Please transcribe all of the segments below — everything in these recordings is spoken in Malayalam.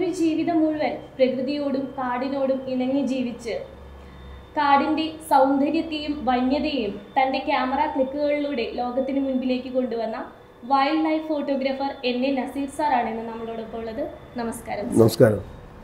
ഒരു ജീവിതം മുഴുവൻ പ്രകൃതിയോടും കാടിനോടും ഇണങ്ങി ജീവിച്ച് കാടിന്റെ സൗന്ദര്യത്തെയും വന്യതയെയും തന്റെ ക്യാമറ ക്ലിക്കുകളിലൂടെ ലോകത്തിന് മുൻപിലേക്ക് കൊണ്ടുവന്ന wild life photographer N A Naseer സാറാണ് ഇന്ന് നമ്മളോടൊപ്പം ഉള്ളത് നമസ്കാരം നമസ്കാരം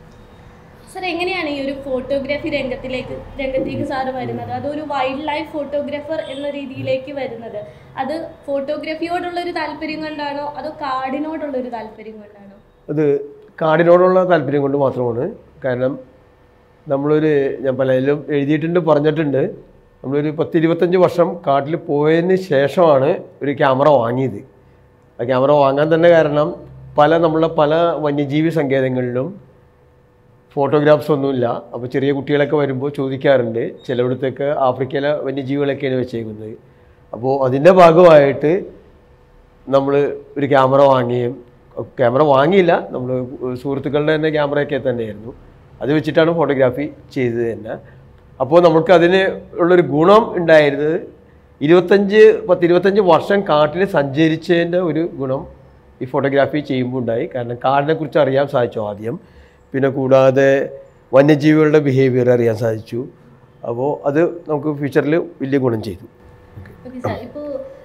സർ എങ്ങനെയാണ് ഈ ഒരു ഫോട്ടോഗ്രാഫി രംഗത്തിലേക്ക് രംഗത്തേക്ക് സാറ് വരുന്നത് അതൊരു വൈൽഡ് ലൈഫ് ഫോട്ടോഗ്രാഫർ എന്ന രീതിയിലേക്ക് വരുന്നത് അത് ഫോട്ടോഗ്രാഫിയോടുള്ള ഒരു താല്പര്യം കൊണ്ടാണോ അതോ കാടിനോടുള്ള ഒരു താല്പര്യം കൊണ്ടാണോ അത് കാടിനോടുള്ള താല്പര്യം കൊണ്ട് മാത്രമാണ് കാരണം നമ്മളൊരു ഞാൻ പലതിലും എഴുതിയിട്ടുണ്ട് പറഞ്ഞിട്ടുണ്ട് നമ്മളൊരു പത്ത് ഇരുപത്തഞ്ച് വർഷം കാട്ടിൽ പോയതിന് ശേഷമാണ് ഒരു ക്യാമറ വാങ്ങിയത് ആ ക്യാമറ വാങ്ങാൻ തന്നെ കാരണം പല നമ്മളെ പല വന്യജീവി സങ്കേതങ്ങളിലും ഫോട്ടോഗ്രാഫ്സ് ഒന്നുമില്ല അപ്പോൾ ചെറിയ കുട്ടികളൊക്കെ വരുമ്പോൾ ചോദിക്കാറുണ്ട് ചിലയിടത്തൊക്കെ ആഫ്രിക്കയിലെ വന്യജീവികളൊക്കെയാണ് വെച്ചേക്കുന്നത് അപ്പോൾ അതിൻ്റെ ഭാഗമായിട്ട് നമ്മൾ ഒരു ക്യാമറ വാങ്ങുകയും ക്യാമറ വാങ്ങിയില്ല നമ്മൾ സുഹൃത്തുക്കളുടെ തന്നെ ക്യാമറയൊക്കെ തന്നെയായിരുന്നു അത് വെച്ചിട്ടാണ് ഫോട്ടോഗ്രാഫി ചെയ്തത് തന്നെ അപ്പോൾ നമുക്ക് അതിന് ഉള്ളൊരു ഗുണം ഉണ്ടായിരുന്നത് ഇരുപത്തഞ്ച് പത്ത് ഇരുപത്തഞ്ച് വർഷം കാട്ടിൽ സഞ്ചരിച്ചതിൻ്റെ ഒരു ഗുണം ഈ ഫോട്ടോഗ്രാഫി ചെയ്യുമ്പോൾ ഉണ്ടായി കാരണം കാടിനെ കുറിച്ച് അറിയാൻ സാധിച്ചു ആദ്യം പിന്നെ കൂടാതെ വന്യജീവികളുടെ ബിഹേവിയർ അറിയാൻ സാധിച്ചു അപ്പോൾ അത് നമുക്ക് ഫ്യൂച്ചറിൽ വലിയ ഗുണം ചെയ്തു ഓക്കെ സാർ ഇപ്പോൾ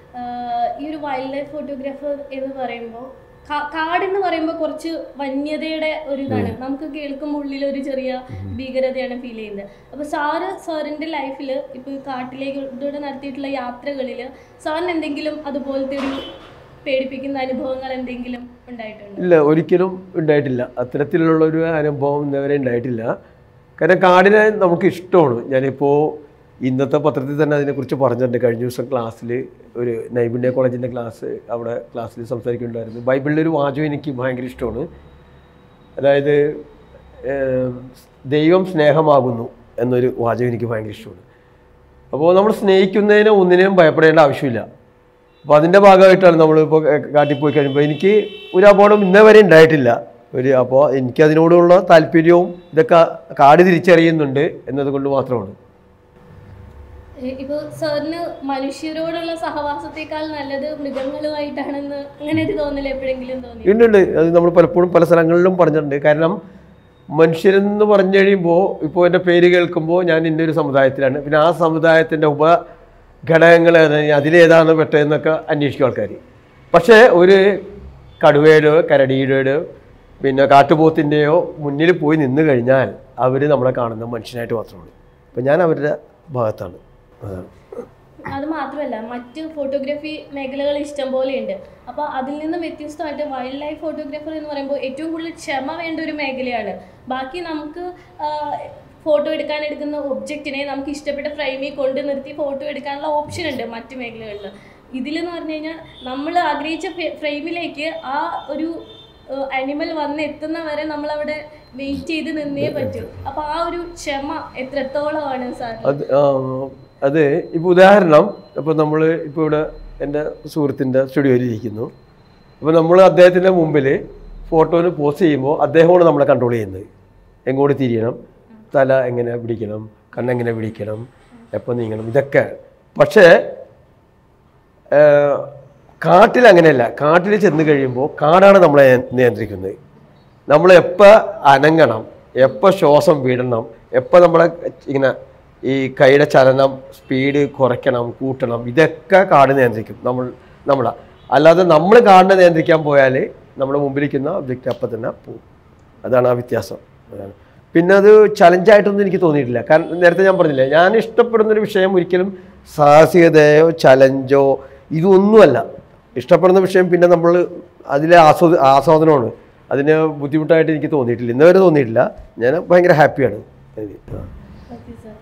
ഈ ഒരു വൈൽഡ് ലൈഫ് ഫോട്ടോഗ്രാഫർ എന്ന് പറയുമ്പോൾ കാടെന്ന് പറയുമ്പോൾ കുറച്ച് വന്യതയുടെ ഒരു ഇതാണ് നമുക്ക് കേൾക്കുമ്പോൾ ഉള്ളിൽ ഒരു ചെറിയ ഭീകരതയാണ് ഫീൽ ചെയ്യുന്നത് അപ്പോൾ സാറ് സാറിൻ്റെ ലൈഫിൽ ഇപ്പോൾ കാട്ടിലേക്ക് ഇതോടെ നടത്തിയിട്ടുള്ള യാത്രകളിൽ സാറിന് എന്തെങ്കിലും അതുപോലത്തെ ഒരു പേടിപ്പിക്കുന്ന അനുഭവങ്ങൾ എന്തെങ്കിലും ഉണ്ടായിട്ടുണ്ടോ ഇല്ല ഒരിക്കലും ഉണ്ടായിട്ടില്ല അത്തരത്തിലുള്ള ഒരു അനുഭവം ഇന്നവരെ ഉണ്ടായിട്ടില്ല കാരണം കാടിനെ നമുക്ക് ഇഷ്ടമാണ് ഞാനിപ്പോൾ ഇന്നത്തെ പത്രത്തിൽ തന്നെ അതിനെക്കുറിച്ച് പറഞ്ഞിട്ടുണ്ട് കഴിഞ്ഞ ദിവസം ക്ലാസ്സിൽ ഒരു നൈപുണ്യ കോളേജിൻ്റെ ക്ലാസ് അവിടെ ക്ലാസ്സിൽ സംസാരിക്കുന്നുണ്ടായിരുന്നു ബൈബിളിലെ ഒരു വാചകം എനിക്ക് ഭയങ്കര ഇഷ്ടമാണ് അതായത് ഏം, ദൈവം സ്നേഹമാകുന്നു എന്നൊരു വാചകം എനിക്ക് ഭയങ്കര ഇഷ്ടമാണ് അപ്പോൾ നമ്മൾ സ്നേഹിക്കുന്നതിന് ഒന്നിനെയും ഭയപ്പെടേണ്ട ആവശ്യമില്ല അപ്പോൾ അതിൻ്റെ ഭാഗമായിട്ടാണ് നമ്മളിപ്പോൾ കാട്ടിൽ പോയി കഴിയുമ്പോൾ എനിക്ക് ഒരു അപകടം ഇന്നേ വരെ ഉണ്ടായിട്ടില്ല ഒരു അപ്പോൾ എനിക്ക് അതിനോടുള്ള താല്പര്യവും ഇതൊക്കെ കാട് തിരിച്ചറിയുന്നുണ്ട് എന്നതുകൊണ്ട് മാത്രമാണ് ഇപ്പോൾ സാറിന് മനുഷ്യരോടുള്ള സഹവാസത്തെക്കാൾ നല്ലത് മൃഗങ്ങളുമായിട്ടാണെന്ന് അങ്ങനെ ഒരു തോന്നൽ എപ്പോഴെങ്കിലും തോന്നി ഉണ്ട് ഉണ്ട് അത് നമ്മൾ പലപ്പോഴും പല സ്ഥലങ്ങളിലും പറഞ്ഞിട്ടുണ്ട് കാരണം മനുഷ്യരെന്ന് പറഞ്ഞു കഴിയുമ്പോൾ ഇപ്പോൾ എൻ്റെ പേര് കേൾക്കുമ്പോൾ ഞാൻ ഇന്നൊരു സമുദായത്തിലാണ് പിന്നെ ആ സമുദായത്തിൻ്റെ ഉപഘടകങ്ങൾ ഏതാണ്, അതിലേതാണ് പെട്ടതെന്നൊക്കെ അന്വേഷിക്കും ആൾക്കാർ പക്ഷേ ഒരു കടുവയുടെയോ കരടിയുടെയോ പിന്നെ കാട്ടുപോത്തിൻ്റെയോ മുന്നിൽ പോയി നിന്ന് കഴിഞ്ഞാൽ അവർ നമ്മളെ കാണുന്ന മനുഷ്യനായിട്ട് മാത്രമാണ് അപ്പം ഞാൻ അവരുടെ ഭാഗത്താണ് അതാണ് അത് മാത്രമല്ല മറ്റ് ഫോട്ടോഗ്രാഫി മേഖലകൾ ഇഷ്ടം പോലെയുണ്ട് അപ്പോൾ അതിൽ നിന്ന് വ്യത്യസ്തമായിട്ട് വൈൽഡ് ലൈഫ് ഫോട്ടോഗ്രാഫർ എന്ന് പറയുമ്പോൾ ഏറ്റവും കൂടുതൽ ക്ഷമ വേണ്ട ഒരു മേഖലയാണ് ബാക്കി നമുക്ക് ഫോട്ടോ എടുക്കാൻ എടുക്കുന്ന ഒബ്ജക്റ്റിനെ നമുക്ക് ഇഷ്ടപ്പെട്ട ഫ്രെയിമിൽ കൊണ്ട് നിർത്തി ഫോട്ടോ എടുക്കാനുള്ള ഓപ്ഷൻ ഉണ്ട് മറ്റ് മേഖലകളിൽ ഇതിലെന്ന് പറഞ്ഞു കഴിഞ്ഞാൽ നമ്മൾ ആഗ്രഹിച്ച ഫ്രെയിമിലേക്ക് ആ ഒരു അനിമൽ വന്ന് എത്തുന്ന വരെ നമ്മളവിടെ വെയിറ്റ് ചെയ്ത് നിന്നേ പറ്റൂ അപ്പോൾ ആ ഒരു ക്ഷമ എത്രത്തോളമാണ് സാർ അത് ആ, അത് ഇപ്പോൾ ഉദാഹരണം ഇപ്പോൾ നമ്മൾ ഇപ്പോൾ ഇവിടെ എൻ്റെ സുഹൃത്തിൻ്റെ സ്റ്റുഡിയോയിൽ ഇരിക്കുന്നു അപ്പോൾ നമ്മൾ അദ്ദേഹത്തിൻ്റെ മുമ്പിൽ ഫോട്ടോന് പോസ്റ്റ് ചെയ്യുമ്പോൾ അദ്ദേഹമാണ് നമ്മളെ കൺട്രോൾ ചെയ്യുന്നത് എങ്ങോട്ട് തിരിയണം തല എങ്ങനെ പിടിക്കണം കണ്ണെങ്ങനെ പിടിക്കണം എപ്പോൾ നീങ്ങണം ഇതൊക്കെ പക്ഷേ ഏഹ്, കാട്ടിൽ അങ്ങനെയല്ല കാട്ടിൽ ചെന്ന് കഴിയുമ്പോൾ കാടാണ് നമ്മളെ നിയന്ത്രിക്കുന്നത് നമ്മൾ എപ്പോൾ അനങ്ങണം എപ്പോൾ ശ്വാസം വിടണം എപ്പോൾ നമ്മളെ ഇങ്ങനെ ഈ കൈയുടെ ചലനം സ്പീഡ് കുറയ്ക്കണം കൂട്ടണം ഇതൊക്കെ കാട് നിയന്ത്രിക്കും നമ്മൾ നമ്മളെ അല്ലാതെ നമ്മൾ കാടിനെ നിയന്ത്രിക്കാൻ പോയാൽ നമ്മുടെ മുമ്പിലിരിക്കുന്ന ഒബ്ജക്റ്റ് അപ്പം തന്നെ പോകും അതാണ് ആ വ്യത്യാസം അതാണ് പിന്നെ അത് ചലഞ്ചായിട്ടൊന്നും എനിക്ക് തോന്നിയിട്ടില്ല കാരണം നേരത്തെ ഞാൻ പറഞ്ഞില്ലേ ഞാൻ ഇഷ്ടപ്പെടുന്നൊരു വിഷയം ഒരിക്കലും സാഹസികതയോ ചലഞ്ചോ ഇതൊന്നുമല്ല ഇഷ്ടപ്പെടുന്ന വിഷയം പിന്നെ നമ്മൾ അതിലെ ആസ്വദ ആസ്വാദനമാണ് അതിന് ബുദ്ധിമുട്ടായിട്ട് എനിക്ക് തോന്നിയിട്ടില്ല ഇന്ന് വരെ തോന്നിയിട്ടില്ല ഞാൻ ഭയങ്കര ഹാപ്പിയാണ് അതിൽ. ആ. ഓക്കെ സാർ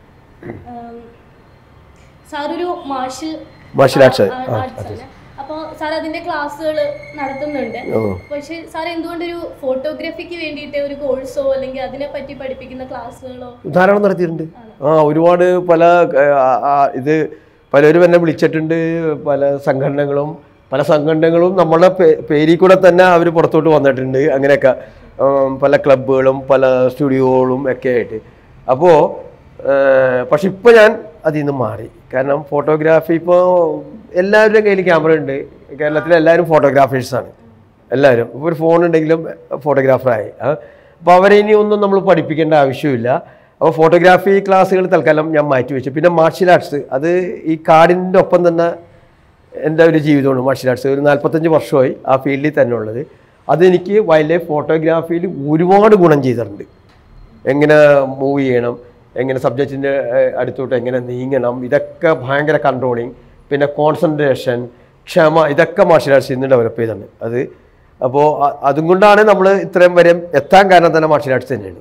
സാർ ഒരു മാർഷൽ Martial arts, ആ, ആർട്സ് ആണ് അപ്പോൾ സാർ അതിന്റെ ക്ലാസ്സുകൾ നടത്തുന്നുണ്ട് ഓ. പക്ഷെ സാർ എന്തുകൊണ്ടൊരു ഫോട്ടോഗ്രാഫിക്ക് വേണ്ടിയിട്ട് ഒരു കോഴ്സോ അല്ലെങ്കിൽ അതിനെ പറ്റി പഠിപ്പിക്കുന്ന ക്ലാസ്സുകളോ ധാരാളം നടത്തിയിട്ടുണ്ട് ആ ഒരുപാട് പല ആ, ആ, ഇത് പലരും എന്നെ വിളിച്ചിട്ടുണ്ട് പല സംഘടനകളും പല സംഘടനകളും നമ്മളെ പേ- പേരിൽ കൂടെ തന്നെ അവർ പുറത്തോട്ട് വന്നിട്ടുണ്ട് അങ്ങനെയൊക്കെ ഉം, പല ക്ലബ്ബുകളും പല സ്റ്റുഡിയോകളും ഒക്കെ ആയിട്ട് അപ്പോൾ പക്ഷെ ഇപ്പോൾ ഞാൻ അതിൽ നിന്ന് മാറി കാരണം ഫോട്ടോഗ്രാഫി ഇപ്പോൾ എല്ലാവരുടെയും കയ്യിൽ ക്യാമറ ഉണ്ട് കേരളത്തിലെ എല്ലാവരും ഫോട്ടോഗ്രാഫേഴ്സാണ് എല്ലാവരും ഇപ്പോൾ ഒരു ഫോൺ ഉണ്ടെങ്കിലും ഫോട്ടോഗ്രാഫറായി അപ്പോൾ അവരെ ഇനി ഒന്നും നമ്മൾ പഠിപ്പിക്കേണ്ട ആവശ്യമില്ല അപ്പോൾ ഫോട്ടോഗ്രാഫി ക്ലാസ്സുകൾ തൽക്കാലം ഞാൻ മാറ്റി വെച്ചു പിന്നെ മാർഷ്യൽ ആർട്സ് അത് ഈ കാടിൻ്റെ ഒപ്പം തന്നെ എൻ്റെ ഒരു ജീവിതമാണ് മാർഷ്യൽ ആർട്സ് ഒരു നാൽപ്പത്തഞ്ച് വർഷമായി ആ ഫീൽഡിൽ തന്നെ ഉള്ളത് അതെനിക്ക് വൈൽഡ് ലൈഫ് ഫോട്ടോഗ്രാഫിയിൽ ഒരുപാട് ഗുണം ചെയ്തിട്ടുണ്ട് എങ്ങനെ മൂവ് ചെയ്യണം എങ്ങനെ സബ്ജക്റ്റിൻ്റെ അടുത്തോട്ട് എങ്ങനെ നീങ്ങണം ഇതൊക്കെ ഭയങ്കര കൺട്രോളിങ് പിന്നെ കോൺസെൻട്രേഷൻ ക്ഷമ ഇതൊക്കെ മാർഷ്യൽ ആർട്സിൽ നിന്ന് ഡെവലപ്പ് ചെയ്തിട്ടുണ്ട് അത് അപ്പോൾ അ- അതും കൊണ്ടാണ് നമ്മൾ ഇത്രയും വരെ എത്താൻ കാരണം തന്നെ മാർഷ്യൽ ആർട്സ് തന്നെയാണ്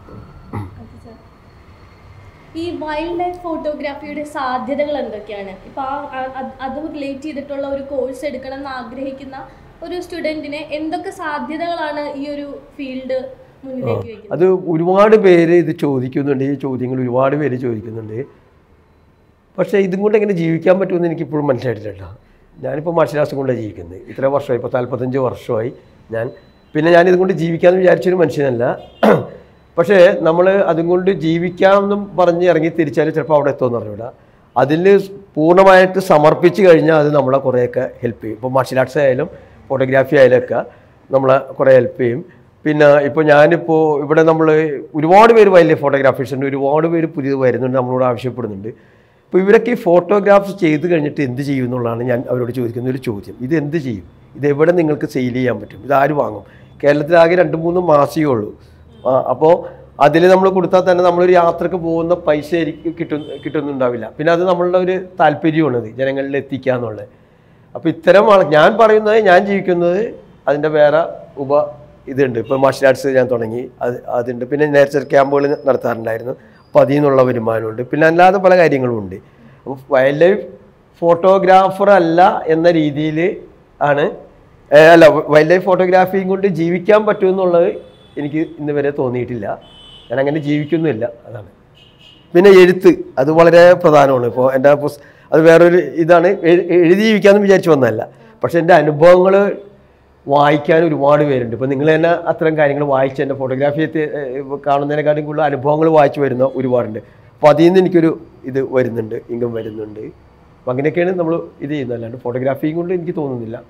ഈ വൈൽഡ് ലൈഫ് ഫോട്ടോഗ്രാഫിയുടെ സാധ്യതകൾ എന്തൊക്കെയാണ് ഇപ്പൊ ആ ആ- അത് അത് റിലേറ്റ് ചെയ്തിട്ടുള്ള ഒരു കോഴ്സ് എടുക്കണം എന്ന് ആഗ്രഹിക്കുന്ന ഒരു സ്റ്റുഡൻറ്റിന് എന്തൊക്കെ സാധ്യതകളാണ് ഈ ഒരു ഫീൽഡ് മുന്നിലേക്ക് വെക്കുന്നത് അത് ഒരുപാട് പേര് ഇത് ചോദിക്കുന്നുണ്ട് ഈ ചോദ്യങ്ങൾ ഒരുപാട് പേര് ചോദിക്കുന്നുണ്ട് പക്ഷേ ഇതും കൊണ്ട് എങ്ങനെ ജീവിക്കാൻ പറ്റുമെന്ന് എനിക്കിപ്പോഴും മനസ്സിലായിട്ടില്ല കേട്ടോ ഞാനിപ്പോൾ മാർഷൽ ആർട്സ് കൊണ്ടാണ് ജീവിക്കുന്നത് ഇത്ര വർഷമായി ഇപ്പോൾ നാൽപ്പത്തഞ്ച് വർഷമായി ഞാൻ പിന്നെ ഞാൻ ഇതുകൊണ്ട് ജീവിക്കാമെന്ന് വിചാരിച്ചൊരു മനുഷ്യനല്ല പക്ഷേ നമ്മൾ അതും കൊണ്ട് ജീവിക്കാമെന്നും പറഞ്ഞ് ഇറങ്ങി തിരിച്ചാൽ ചിലപ്പോൾ അവിടെ എത്തുമെന്ന് അറിഞ്ഞൂടാ അതിൽ പൂർണ്ണമായിട്ട് സമർപ്പിച്ച് കഴിഞ്ഞാൽ അത് നമ്മളെ കുറേയൊക്കെ ഹെൽപ്പ് ചെയ്യും ഇപ്പോൾ മാർഷൽ ആർട്സ് ആയാലും ഫോട്ടോഗ്രാഫി ആയാലൊക്കെ നമ്മളെ കുറേ ഹെൽപ്പ് ചെയ്യും പിന്നെ ഇപ്പോൾ ഞാനിപ്പോൾ ഇവിടെ നമ്മൾ ഒരുപാട് പേര് വൈൽഡ് ലൈഫ് ഫോട്ടോഗ്രാഫേഴ്സ് ഉണ്ട് ഒരുപാട് പേര് പുതിയത് വരുന്നുണ്ട് നമ്മളോട് ആവശ്യപ്പെടുന്നുണ്ട് അപ്പോൾ ഇവരൊക്കെ ഈ ഫോട്ടോഗ്രാഫ്സ് ചെയ്ത് കഴിഞ്ഞിട്ട് എന്ത് ചെയ്യും എന്നുള്ളതാണ് ഞാൻ അവരോട് ചോദിക്കുന്ന ഒരു ചോദ്യം ഇത് എന്ത് ചെയ്യും ഇത് എവിടെ നിങ്ങൾക്ക് സെയിൽ ചെയ്യാൻ പറ്റും ഇത് ആര് വാങ്ങും കേരളത്തിലാകെ രണ്ട് മൂന്ന് മാസമേ ഉള്ളൂ ആ, അപ്പോൾ അതിൽ നമ്മൾ കൊടുത്താൽ തന്നെ നമ്മളൊരു യാത്രക്ക് പോകുന്ന പൈസ എനിക്ക് കിട്ടും കിട്ടുന്നുണ്ടാവില്ല പിന്നെ അത് നമ്മളുടെ ഒരു താല്പര്യമാണത് ജനങ്ങളിൽ എത്തിക്കുക എന്നുള്ളത് അപ്പോൾ ഇത്തരം ആൾ ഞാൻ പറയുന്നത് ഞാൻ ജീവിക്കുന്നത് അതിൻ്റെ വേറെ ഉപ ഇതുണ്ട് ഇപ്പോൾ മാർഷൽ ആർട്സ് ഞാൻ തുടങ്ങി അത് അതുണ്ട് പിന്നെ നേച്ചർ ക്യാമ്പുകൾ നടത്താറുണ്ടായിരുന്നു അപ്പോൾ അതിൽ നിന്നുള്ള വരുമാനമുണ്ട് പിന്നെ അല്ലാതെ പല കാര്യങ്ങളും ഉണ്ട് അപ്പോൾ വൈൽഡ് ലൈഫ് ഫോട്ടോഗ്രാഫർ അല്ല എന്ന രീതിയിൽ ആണ് ഏ, അല്ല വൈൽഡ് ലൈഫ് ഫോട്ടോഗ്രാഫിയും കൊണ്ട് ജീവിക്കാൻ പറ്റുമെന്നുള്ളത് എനിക്ക് ഇന്ന് വരെ തോന്നിയിട്ടില്ല ഞാൻ അങ്ങനെ ജീവിക്കുന്നുമില്ല അതാണ് പിന്നെ എഴുത്ത് അത് വളരെ പ്രധാനമാണ് ഇപ്പോൾ എൻ്റെ പുസ് അത് വേറൊരു ഇതാണ് എഴു- എഴുതി ജീവിക്കാമെന്ന് വിചാരിച്ചു വന്നതല്ല പക്ഷെ എൻ്റെ അനുഭവങ്ങൾ വായിക്കാൻ ഒരുപാട് പേരുണ്ട് ഇപ്പോൾ നിങ്ങൾ തന്നെ അത്തരം കാര്യങ്ങൾ വായിച്ച് എൻ്റെ ഫോട്ടോഗ്രാഫി കാണുന്നതിനെക്കാട്ടും കൂടുതൽ അനുഭവങ്ങൾ വായിച്ചു വരുന്ന ഒരുപാടുണ്ട് അപ്പോൾ അതിൽ നിന്ന് എനിക്കൊരു ഇത് വരുന്നുണ്ട് ഇൻകം വരുന്നുണ്ട് അപ്പോൾ അങ്ങനെയൊക്കെയാണ് നമ്മൾ ഇത് ചെയ്യുന്നത് അല്ലാണ്ട് ഫോട്ടോഗ്രാഫിയും കൊണ്ട് എനിക്ക് തോന്നുന്നില്ല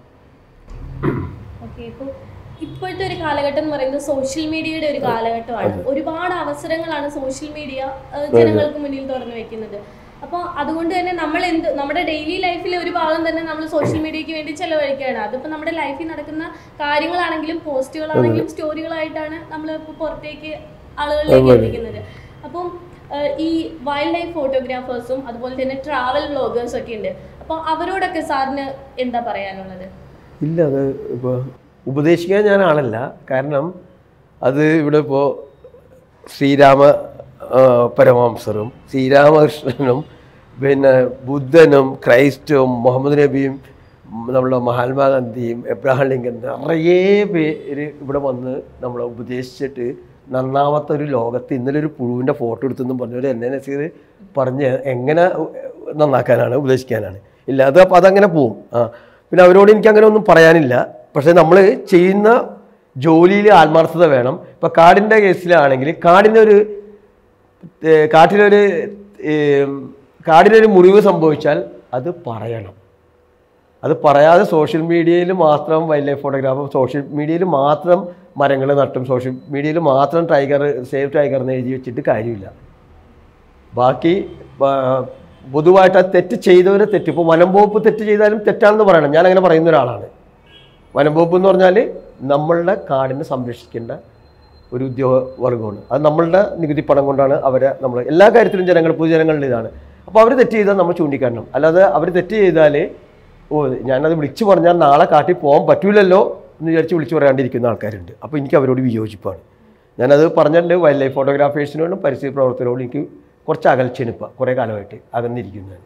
ഓക്കെ ഇപ്പോൾ ഇപ്പോഴത്തെ ഒരു കാലഘട്ടം എന്ന് പറയുന്നത് സോഷ്യൽ മീഡിയയുടെ ഒരു കാലഘട്ടമാണ് ഒരുപാട് അവസരങ്ങളാണ് സോഷ്യൽ മീഡിയ ജനങ്ങൾക്ക് മുന്നിൽ തുറന്നു വെക്കുന്നത് അപ്പോൾ അതുകൊണ്ട് തന്നെ നമ്മൾ എന്ത് നമ്മുടെ ഡെയിലി ലൈഫിലെ ഒരു ഭാഗം തന്നെ നമ്മൾ സോഷ്യൽ മീഡിയയ്ക്ക് വേണ്ടി ചെലവഴിക്കുകയാണ് അതിപ്പോൾ നമ്മുടെ ലൈഫിൽ നടക്കുന്ന കാര്യങ്ങളാണെങ്കിലും പോസ്റ്റുകളാണെങ്കിലും സ്റ്റോറികളായിട്ടാണ് നമ്മൾ ഇപ്പോൾ പുറത്തേക്ക് ആളുകളിലേക്ക് എത്തിക്കുന്നത് അപ്പം ഏഹ്, ഈ വൈൽഡ് ലൈഫ് ഫോട്ടോഗ്രാഫേഴ്സും അതുപോലെ തന്നെ ട്രാവൽ വ്ളോഗേഴ്സും ഒക്കെ ഉണ്ട് അപ്പോൾ അവരോടൊക്കെ സാറിന് എന്താ പറയാനുള്ളത് ഇല്ല അത് ഇപ്പോൾ ഉപദേശിക്കാൻ ഞാൻ ആളല്ല കാരണം അത് ഇവിടെ ഇപ്പോൾ ശ്രീരാമ ആ, പരമഹംസറും ശ്രീരാമകൃഷ്ണനും പിന്നെ ബുദ്ധനും ക്രൈസ്റ്റും മുഹമ്മദ് നബിയും ഉം, നമ്മുടെ മഹാത്മാഗാന്ധിയും എബ്രഹാം ലിങ്കൻ നിറയെ പേര് ഇവിടെ വന്ന് നമ്മളെ ഉപദേശിച്ചിട്ട് നന്നാവാത്ത ഒരു ലോകത്ത് ഇന്നലെ ഒരു പുഴുവിൻ്റെ ഫോട്ടോ എടുത്തെന്നും പറഞ്ഞവർ എന്നെ നസീർ പറഞ്ഞ് എങ്ങനെ നന്നാക്കാനാണ് ഉപദേശിക്കാനാണ് ഇല്ല അത് അപ്പോൾ അതങ്ങനെ പോവും ആ പിന്നെ അവരോട് എനിക്ക് അങ്ങനെ ഒന്നും പറയാനില്ല പക്ഷേ നമ്മൾ ചെയ്യുന്ന ജോലിയിൽ ആത്മാർത്ഥത വേണം ഇപ്പോൾ കാടിൻ്റെ കേസിലാണെങ്കിൽ കാടിൻ്റെ ഒരു ഏർ കാട്ടിലൊരു ഏം, കാടിനൊരു മുറിവ് സംഭവിച്ചാൽ അത് പറയണം അത് പറയാതെ സോഷ്യൽ മീഡിയയിൽ മാത്രം വൈൽഡ് ലൈഫ് ഫോട്ടോഗ്രാഫർ സോഷ്യൽ മീഡിയയിൽ മാത്രം മരങ്ങൾ നട്ടും സോഷ്യൽ മീഡിയയിൽ മാത്രം ടൈഗർ സേവ് ടൈഗർ എന്ന് എഴുതി വെച്ചിട്ട് കാര്യമില്ല ബാക്കി ആ, പൊതുവായിട്ട് ആ തെറ്റ് ചെയ്തവരെ തെറ്റ് ഇപ്പോൾ വനം വകുപ്പ് തെറ്റ് ചെയ്താലും തെറ്റാണെന്ന് പറയണം ഞാൻ അങ്ങനെ പറയുന്ന ഒരാളാണ് വനം വകുപ്പ് എന്ന് പറഞ്ഞാൽ നമ്മളുടെ കാടിനെ സംരക്ഷിക്കേണ്ട ഒരു ഉദ്യോഗ വർഗമാണ് അത് നമ്മളുടെ നികുതി പണം കൊണ്ടാണ് അവരെ നമ്മൾ എല്ലാ കാര്യത്തിലും ജനങ്ങൾ പൊതുജനങ്ങളുടെ ഇതാണ് അപ്പോൾ അവർ തെറ്റ് ചെയ്താൽ നമ്മൾ ചൂണ്ടിക്കാണണം അല്ലാതെ അവർ തെറ്റ് ചെയ്താൽ ഓ ഞാനത് വിളിച്ചു പറഞ്ഞാൽ നാളെ കാട്ടിൽ പോകാൻ പറ്റൂലല്ലോ എന്ന് വിചാരിച്ച് വിളിച്ചു പറയാണ്ടിരിക്കുന്ന ആൾക്കാരുണ്ട് അപ്പോൾ എനിക്ക് അവരോട് വിയോജിപ്പാണ് ഞാനത് പറഞ്ഞിട്ടുണ്ട് വൈൽഡ് ലൈഫ് ഫോട്ടോഗ്രാഫേഴ്സിനോടും പരിസ്ഥിതി പ്രവർത്തനോടും എനിക്ക് കുറച്ച് അകൽച്ചയാണ് ഇപ്പോൾ കുറേ കാലമായിട്ട് അകന്നിരിക്കുന്നതാണ്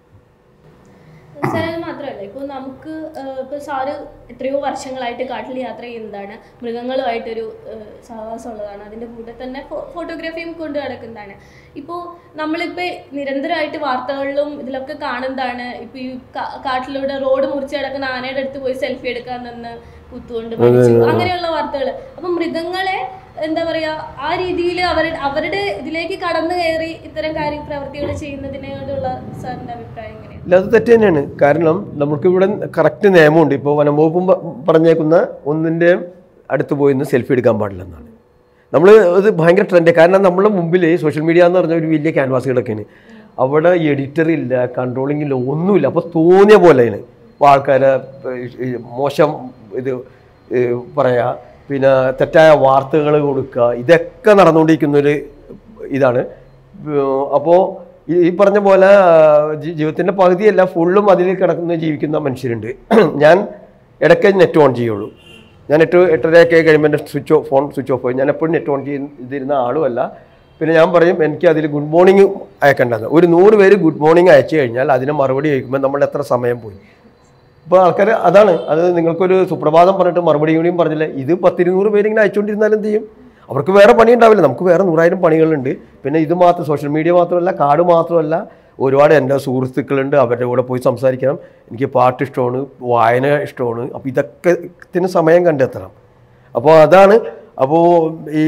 സാർ അത് മാത്രമല്ല ഇപ്പോൾ നമുക്ക് ഇപ്പോൾ സാറ് എത്രയോ വർഷങ്ങളായിട്ട് കാട്ടിൽ യാത്ര ചെയ്യുന്നതാണ് മൃഗങ്ങളുമായിട്ടൊരു ഏഹ്, സഹവാസം ഉള്ളതാണ് അതിൻ്റെ കൂടെ തന്നെ ഫോ- ഫോട്ടോഗ്രാഫിയും കൊണ്ട് നടക്കുന്നതാണ് ഇപ്പോൾ നമ്മളിപ്പോൾ നിരന്തരമായിട്ട് വാർത്തകളിലും ഇതിലൊക്കെ കാണുന്നതാണ് ഇപ്പോൾ ഈ കാ- കാട്ടിലൂടെ റോഡ് മുറിച്ച് കിടക്കുന്ന ആനയുടെ അടുത്ത് പോയി സെൽഫി എടുക്കാൻ നിന്ന് കുത്തുകൊണ്ട് മരിച്ചു അങ്ങനെയുള്ള വാർത്തകൾ അപ്പം മൃഗങ്ങളെ എന്താ പറയാ ആ രീതിയിൽ അവർ അവരുടെ ഇതിലേക്ക് കടന്നു കയറി ഇത്തരം കാര്യ പ്രവൃത്തികൾ ചെയ്യുന്നതിനോടുള്ള സാറിന്റെ അഭിപ്രായം എങ്ങനെയാണ് ഇല്ല അത് തെറ്റ് തന്നെയാണ് കാരണം നമുക്കിവിടെ കറക്റ്റ് നിയമമുണ്ട് ഇപ്പോൾ വനം വകുപ്പും പ- പറഞ്ഞേക്കുന്ന ഒന്നിൻ്റെയും അടുത്ത് പോയി നിന്ന് സെൽഫി എടുക്കാൻ പാടില്ലെന്നാണ് നമ്മൾ ഇത് ഭയങ്കര ട്രെൻഡ് കാരണം നമ്മളെ മുമ്പിൽ സോഷ്യൽ മീഡിയ എന്ന് പറഞ്ഞ ഒരു വലിയ ക്യാൻവാസുകളൊക്കെയാണ് അവിടെ എഡിറ്റർ ഇല്ല കൺട്രോളിംഗ് ഇല്ല ഒന്നുമില്ല അപ്പോൾ തോന്നിയ പോലെയാണ് അപ്പോൾ ആൾക്കാരെ ഏ, മോശം ഇത് ഏ, പറയാ പിന്നെ തെറ്റായ വാർത്തകൾ കൊടുക്കുക ഇതൊക്കെ നടന്നുകൊണ്ടിരിക്കുന്ന ഒരു ഇതാണ് അപ്പോൾ ഈ പറഞ്ഞ പോലെ ജീ- ജീവിതത്തിൻ്റെ പകുതിയല്ല ഫുള്ളും അതിൽ കിടക്കുന്ന ജീവിക്കുന്ന മനുഷ്യരുണ്ട് ഞാൻ ഇടയ്ക്ക് നെറ്റ് ഓൺ ചെയ്യുള്ളൂ ഞാൻ എട്ട് എട്ടരയൊക്കെ കഴിയുമ്പോൾ എൻ്റെ switch off phone switch off ആയി ഞാൻ എപ്പോഴും നെറ്റ് ഓൺ ചെയ്തിരുന്ന ആളുമല്ല പിന്നെ ഞാൻ പറയും എനിക്ക് അതിൽ ഗുഡ് മോർണിംഗ് അയക്കേണ്ടത് ഒരു നൂറ് പേര് ഗുഡ് മോർണിംഗ് അയച്ചു കഴിഞ്ഞാൽ അതിന് മറുപടി ചോദിക്കുമ്പോൾ നമ്മൾ എത്ര സമയം പോയി ഇപ്പോൾ ആൾക്കാർ അതാണ് അത് നിങ്ങൾക്കൊരു സുപ്രഭാതം പറഞ്ഞിട്ട് മറുപടി കൂടിയും പറഞ്ഞില്ല ഇത് പത്തിരുന്നൂറ് പേര് ഇങ്ങനെ അയച്ചുകൊണ്ടിരുന്നാലും എന്ത് ചെയ്യും അവർക്ക് വേറെ പണി ഉണ്ടാവില്ല നമുക്ക് വേറെ നൂറായിരം പണികളുണ്ട് പിന്നെ ഇത് മാത്രം സോഷ്യൽ മീഡിയ മാത്രമല്ല കാർഡ് മാത്രമല്ല ഒരുപാട് എൻ്റെ സുഹൃത്തുക്കളുണ്ട് അവരുടെ കൂടെ പോയി സംസാരിക്കണം എനിക്ക് പാട്ട് ഇഷ്ടമാണ് വായന ഇഷ്ടമാണ് അപ്പോൾ ഇതൊക്കെ ത്തിന് സമയം കണ്ടെത്തണം അപ്പോൾ അതാണ് അപ്പോൾ ഈ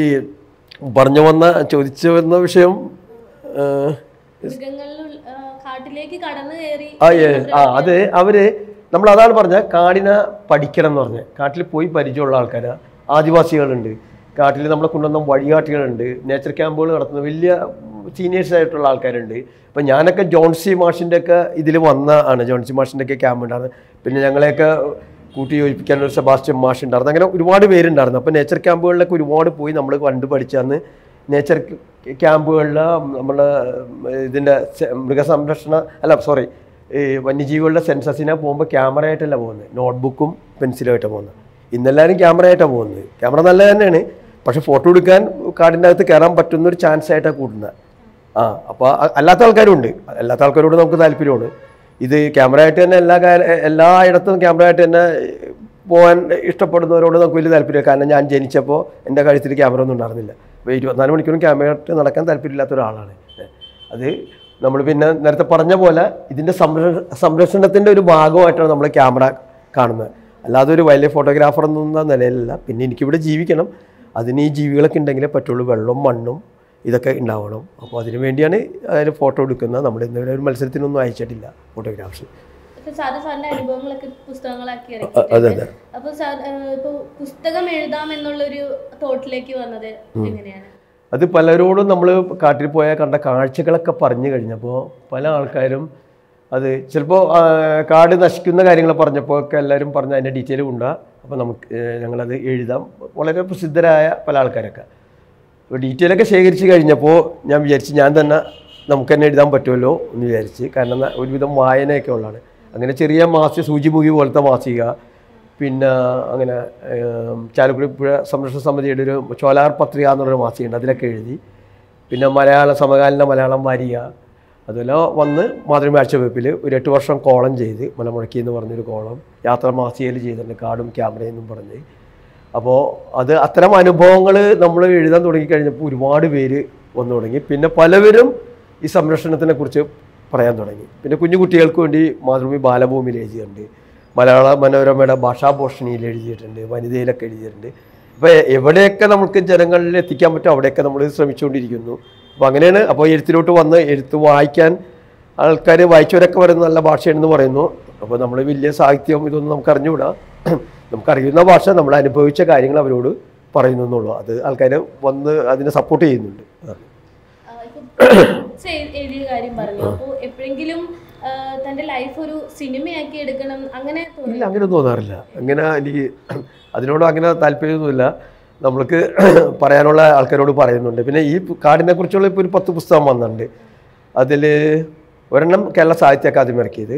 പറഞ്ഞു വന്ന ചോദിച്ചു വന്ന വിഷയം ആ, മൃഗങ്ങളിൽ ആ, കാട്ടിലേക്ക് കടന്നു കയറി ആ yes. ആ അത് അവര് നമ്മൾ അതാണ് പറഞ്ഞ കാടിനെ പഠിക്കണം എന്ന് പറഞ്ഞത് കാട്ടിൽ പോയി പരിചയമുള്ള ആൾക്കാരാ ആദിവാസികളുണ്ട് കാട്ടിൽ നമ്മളെ കൊണ്ടുവന്ന വഴികാട്ടികളുണ്ട് നേച്ചർ ക്യാമ്പുകൾ നടത്തുന്ന വലിയ സീനിയേഴ്സ് ആയിട്ടുള്ള ആൾക്കാരുണ്ട് ഇപ്പം ഞാനൊക്കെ ജോൺസി മാഷിൻ്റെ ഒക്കെ ഇതിൽ വന്ന ആണ് ജോൺസി മാഷിൻ്റെ ഒക്കെ ക്യാമ്പ് ഉണ്ടായിരുന്നു പിന്നെ ഞങ്ങളെയൊക്കെ കൂട്ടി യോജിപ്പിക്കാൻ ഒരു സെബാസ്റ്റ്യൻ മാഷ് ഉണ്ടായിരുന്നു അങ്ങനെ ഒരുപാട് പേരുണ്ടായിരുന്നു അപ്പോൾ നേച്ചർ ക്യാമ്പുകളിലൊക്കെ ഒരുപാട് പോയി നമ്മൾ കണ്ടു പഠിച്ചന്ന് നേച്ചർ ക്യാമ്പുകളിൽ നമ്മുടെ ഇതിൻ്റെ മൃഗസംരക്ഷണ അല്ല സോറി ഈ വന്യജീവികളുടെ സെൻസസിനെ പോകുമ്പോൾ ക്യാമറ ആയിട്ടല്ല പോകുന്നത് നോട്ട്ബുക്കും പെൻസിലുമായിട്ടാണ് പോകുന്നത് ഇന്നെല്ലാവരും ക്യാമറ ആയിട്ടാണ് പോകുന്നത് ക്യാമറ നല്ല തന്നെയാണ് പക്ഷെ ഫോട്ടോ എടുക്കാൻ കാടിൻ്റെ അകത്ത് കയറാൻ പറ്റുന്ന ഒരു ചാൻസ് ആയിട്ടാണ് കൂടുന്നത് ആ അപ്പോൾ അല്ലാത്ത ആൾക്കാരും ഉണ്ട് അല്ലാത്ത ആൾക്കാരോട് നമുക്ക് താല്പര്യമാണ് ഇത് ക്യാമറ ആയിട്ട് തന്നെ എല്ലാ കാല എല്ലായിടത്തും ക്യാമറ ആയിട്ട് തന്നെ പോകാൻ ഇഷ്ടപ്പെടുന്നവരോട് നമുക്ക് വലിയ താല്പര്യം കാരണം ഞാൻ ജനിച്ചപ്പോൾ എൻ്റെ കഴുത്തിൽ ക്യാമറ ഒന്നും ഉണ്ടായിരുന്നില്ല അപ്പോൾ ഇരുപത്തിനാല് മണിക്കൂറും ക്യാമറ ആയിട്ട് നടക്കാൻ താല്പര്യമില്ലാത്ത ഒരാളാണ് അത് നമ്മൾ പിന്നെ നേരത്തെ പറഞ്ഞ പോലെ ഇതിൻ്റെ സംരക്ഷ സംരക്ഷണത്തിൻ്റെ ഒരു ഭാഗമായിട്ടാണ് നമ്മൾ ക്യാമറ കാണുന്നത് അല്ലാതെ ഒരു വലിയ ഫോട്ടോഗ്രാഫർ എന്ന നിലയിലല്ല പിന്നെ എനിക്കിവിടെ ജീവിക്കണം അതിന് ഈ ജീവികളൊക്കെ ഉണ്ടെങ്കിലേ പറ്റുള്ളൂ വെള്ളവും മണ്ണും ഇതൊക്കെ ഉണ്ടാവണം അപ്പോൾ അതിന് വേണ്ടിയാണ് അതിൽ ഫോട്ടോ എടുക്കുന്നത് നമ്മൾ ഇന്നുവരെ ഒരു മത്സരത്തിനൊന്നും അയച്ചിട്ടില്ല ഫോട്ടോഗ്രാഫ്സ് ഇപ്പൊ സാറ് സാറിന്റെ അനുഭവങ്ങളൊക്കെ പുസ്തകങ്ങളാക്കി അ- അതെ ഇറക്കി അതെ അപ്പൊ സാർ ഇപ്പൊ പുസ്തകം എഴുതാം എന്നുള്ളൊരു തോട്ടിലേക്ക് വന്നത് എങ്ങനെയാണ് അത് പലരോടും നമ്മൾ കാട്ടിൽ പോയാൽ കണ്ട കാഴ്ചകളൊക്കെ പറഞ്ഞു കഴിഞ്ഞപ്പോൾ പല ആൾക്കാരും അത് ചിലപ്പോൾ കാട് നശിക്കുന്ന കാര്യങ്ങൾ പറഞ്ഞപ്പോൾ ഒക്കെ എല്ലാവരും പറഞ്ഞ അതിൻ്റെ ഡീറ്റെയിൽ ഉണ്ടാ അപ്പോൾ നമുക്ക് ഏഹ്, ഞങ്ങളത് എഴുതാം വളരെ പ്രസിദ്ധരായ പല ആൾക്കാരൊക്കെ അപ്പോൾ ഡീറ്റെയിലൊക്കെ ശേഖരിച്ച് കഴിഞ്ഞപ്പോൾ ഞാൻ വിചാരിച്ച് ഞാൻ തന്നെ നമുക്ക് തന്നെ എഴുതാൻ പറ്റുമല്ലോ എന്ന് വിചാരിച്ച് കാരണം ന- ഒരുവിധം വായനയൊക്കെ ഉള്ളതാണ് അങ്ങനെ ചെറിയ മാസിക സൂചിമുഖി പോലത്തെ മാസിക പിന്നെ അങ്ങനെ ഏം, ചാലക്കുടി പുഴ സംരക്ഷണ സമിതിയുടെ ഒരു ചോലാർ പത്രിക എന്നുള്ളൊരു മാസികയുണ്ട് അതിലൊക്കെ എഴുതി പിന്നെ മലയാള സമകാലീന മലയാളം വാരിക അതുപോലെ വന്ന് മാതൃഭൂമി ആഴ്ചവെപ്പിൽ ഒരു എട്ട് വർഷം കോളം ചെയ്ത് മലമുഴക്കി എന്ന് പറഞ്ഞൊരു കോളം യാത്ര മാസികയിൽ ചെയ്തിട്ടുണ്ട് കാടും ക്യാമറയും എന്നും പറഞ്ഞ് അപ്പോൾ അത് അത്തരം അനുഭവങ്ങൾ നമ്മൾ എഴുതാൻ തുടങ്ങിക്കഴിഞ്ഞപ്പോൾ ഒരുപാട് പേര് വന്നു തുടങ്ങി പിന്നെ പലവരും ഈ സംരക്ഷണത്തിനെ കുറിച്ച് പറയാൻ തുടങ്ങി പിന്നെ കുഞ്ഞു കുട്ടികൾക്ക് വേണ്ടി മാതൃഭൂമി ബാലഭൂമിയിൽ എഴുതിയിട്ടുണ്ട് മലയാള മനോരമയുടെ ഭാഷാഭൂഷണിയിൽ എഴുതിയിട്ടുണ്ട് വനിതയിലൊക്കെ എഴുതിയിട്ടുണ്ട് അപ്പോൾ എവിടെയൊക്കെ നമുക്ക് ജനങ്ങളിൽ എത്തിക്കാൻ പറ്റും അവിടെയൊക്കെ നമ്മൾ ശ്രമിച്ചുകൊണ്ടിരിക്കുന്നു അപ്പോൾ അങ്ങനെയാണ് അപ്പോൾ എഴുത്തിലോട്ട് വന്ന് എഴുത്ത് വായിക്കാൻ ആൾക്കാർ വായിച്ചവരൊക്കെ പറയുന്നത് നല്ല ഭാഷയാണെന്ന് പറയുന്നു അപ്പോൾ നമ്മൾ വലിയ സാഹിത്യം ഇതൊന്നും നമുക്ക് അറിഞ്ഞുകൂടാ നമുക്കറിയുന്ന ഭാഷ നമ്മൾ അനുഭവിച്ച കാര്യങ്ങൾ അവരോട് പറയുന്നു എന്നുള്ളൂ അത് ആൾക്കാർ വന്ന് അതിനെ സപ്പോർട്ട് ചെയ്യുന്നുണ്ട് അതാണ്. ആ, ഇപ്പൊ books എഴു- എഴുതിയ കാര്യം പറഞ്ഞു അപ്പൊ എപ്പോഴെങ്കിലും ആ, തന്റെ ലൈഫ് ഒരു സിനിമയാക്കി എടുക്കണം അങ്ങനെ തോന്നി ഇല്ല അങ്ങനെ തോന്നാറില്ല അങ്ങനെ എനിക്ക് അതിനോട് അങ്ങനെ താല്പര്യമൊന്നുമില്ല നമ്മൾക്ക് പറയാനുള്ള ആൾക്കാരോട് പറയുന്നുണ്ട് പിന്നെ ഈ കാടിനെ കുറിച്ചുള്ള ഇപ്പോൾ ഒരു പത്ത് പുസ്തകം വന്നിട്ടുണ്ട് അതിൽ ഒരെണ്ണം കേരള സാഹിത്യ അക്കാദമി ഇറക്കിയത്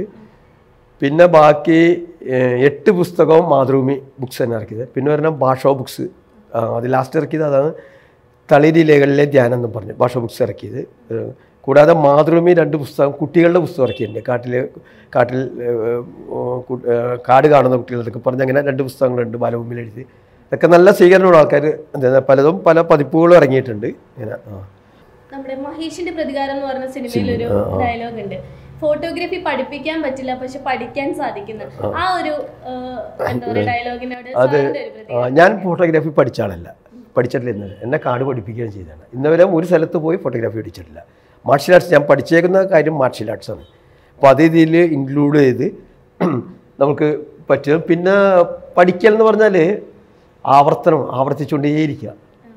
പിന്നെ ബാക്കി ഏഹ്, എട്ട് പുസ്തകവും മാതൃഭൂമി ബുക്സ് തന്നെ ഇറക്കിയത് പിന്നെ ഒരെണ്ണം ഭാഷോ ബുക്സ് അത് ലാസ്റ്റ് ഇറക്കിയത് അതാണ് തളിരിലകളിലെ ധ്യാനം എന്ന് പറഞ്ഞു ഭാഷ ബുക്സ് ഇറക്കിയത് ഏഹ്, കൂടാതെ മാതൃഭൂമി രണ്ട് പുസ്തകം കുട്ടികളുടെ പുസ്തകം ഇറക്കിയിട്ടുണ്ട് കാട്ടിൽ കാട്ടിൽ ഏഹ്, ഏഹ്, കു- ഏഹ്, കാട് കാണുന്ന കുട്ടികളൊക്കെ പറഞ്ഞ് അങ്ങനെ രണ്ട് പുസ്തകങ്ങളുണ്ട് ബാലഭൂമിയിൽ എഴുതി ഇതൊക്കെ നല്ല സ്വീകരണമുള്ള ആൾക്കാർ എന്താ പലതും പല പതിപ്പുകളും ഇറങ്ങിയിട്ടുണ്ട് ഇങ്ങനെ ആ നമ്മുടെ മഹേഷിന്റെ പ്രതികാരം എന്ന് പറഞ്ഞ സിനിമയിൽ ഒരു ഡയലോഗ് ഉണ്ട് ഫോട്ടോഗ്രാഫി പഠിപ്പിക്കാൻ പറ്റില്ല പക്ഷെ പഠിക്കാൻ സാധിക്കുന്നു ആ ഒരു ആ, എന്താ പറയുക ഡയലോഗിനോട് സാറിന്റെ ഒരു പ്രതി- ആ, ഞാൻ ഫോട്ടോഗ്രാഫി പഠിച്ച ആളല്ല പഠിച്ചിട്ടില്ല ഇന്നലെ എന്നെ കാട് പഠിപ്പിക്കുകയാണ് ചെയ്തതാണ് ഇന്നവരെ ഒരു സ്ഥലത്ത് പോയി ഫോട്ടോഗ്രാഫി പഠിച്ചിട്ടില്ല മാർഷ്യൽ ആർട്സ് ഞാൻ പഠിച്ചേക്കുന്ന കാര്യം മാർഷ്യൽ ആർട്സ് ആണ് അപ്പോൾ അത് ഇതിൽ ഇൻക്ലൂഡ് ചെയ്ത് നമുക്ക് പറ്റും പിന്നെ പഠിക്കൽ എന്ന് പറഞ്ഞാൽ ആവർത്തനം ആവർത്തിച്ചുകൊണ്ടേയിരിക്കുക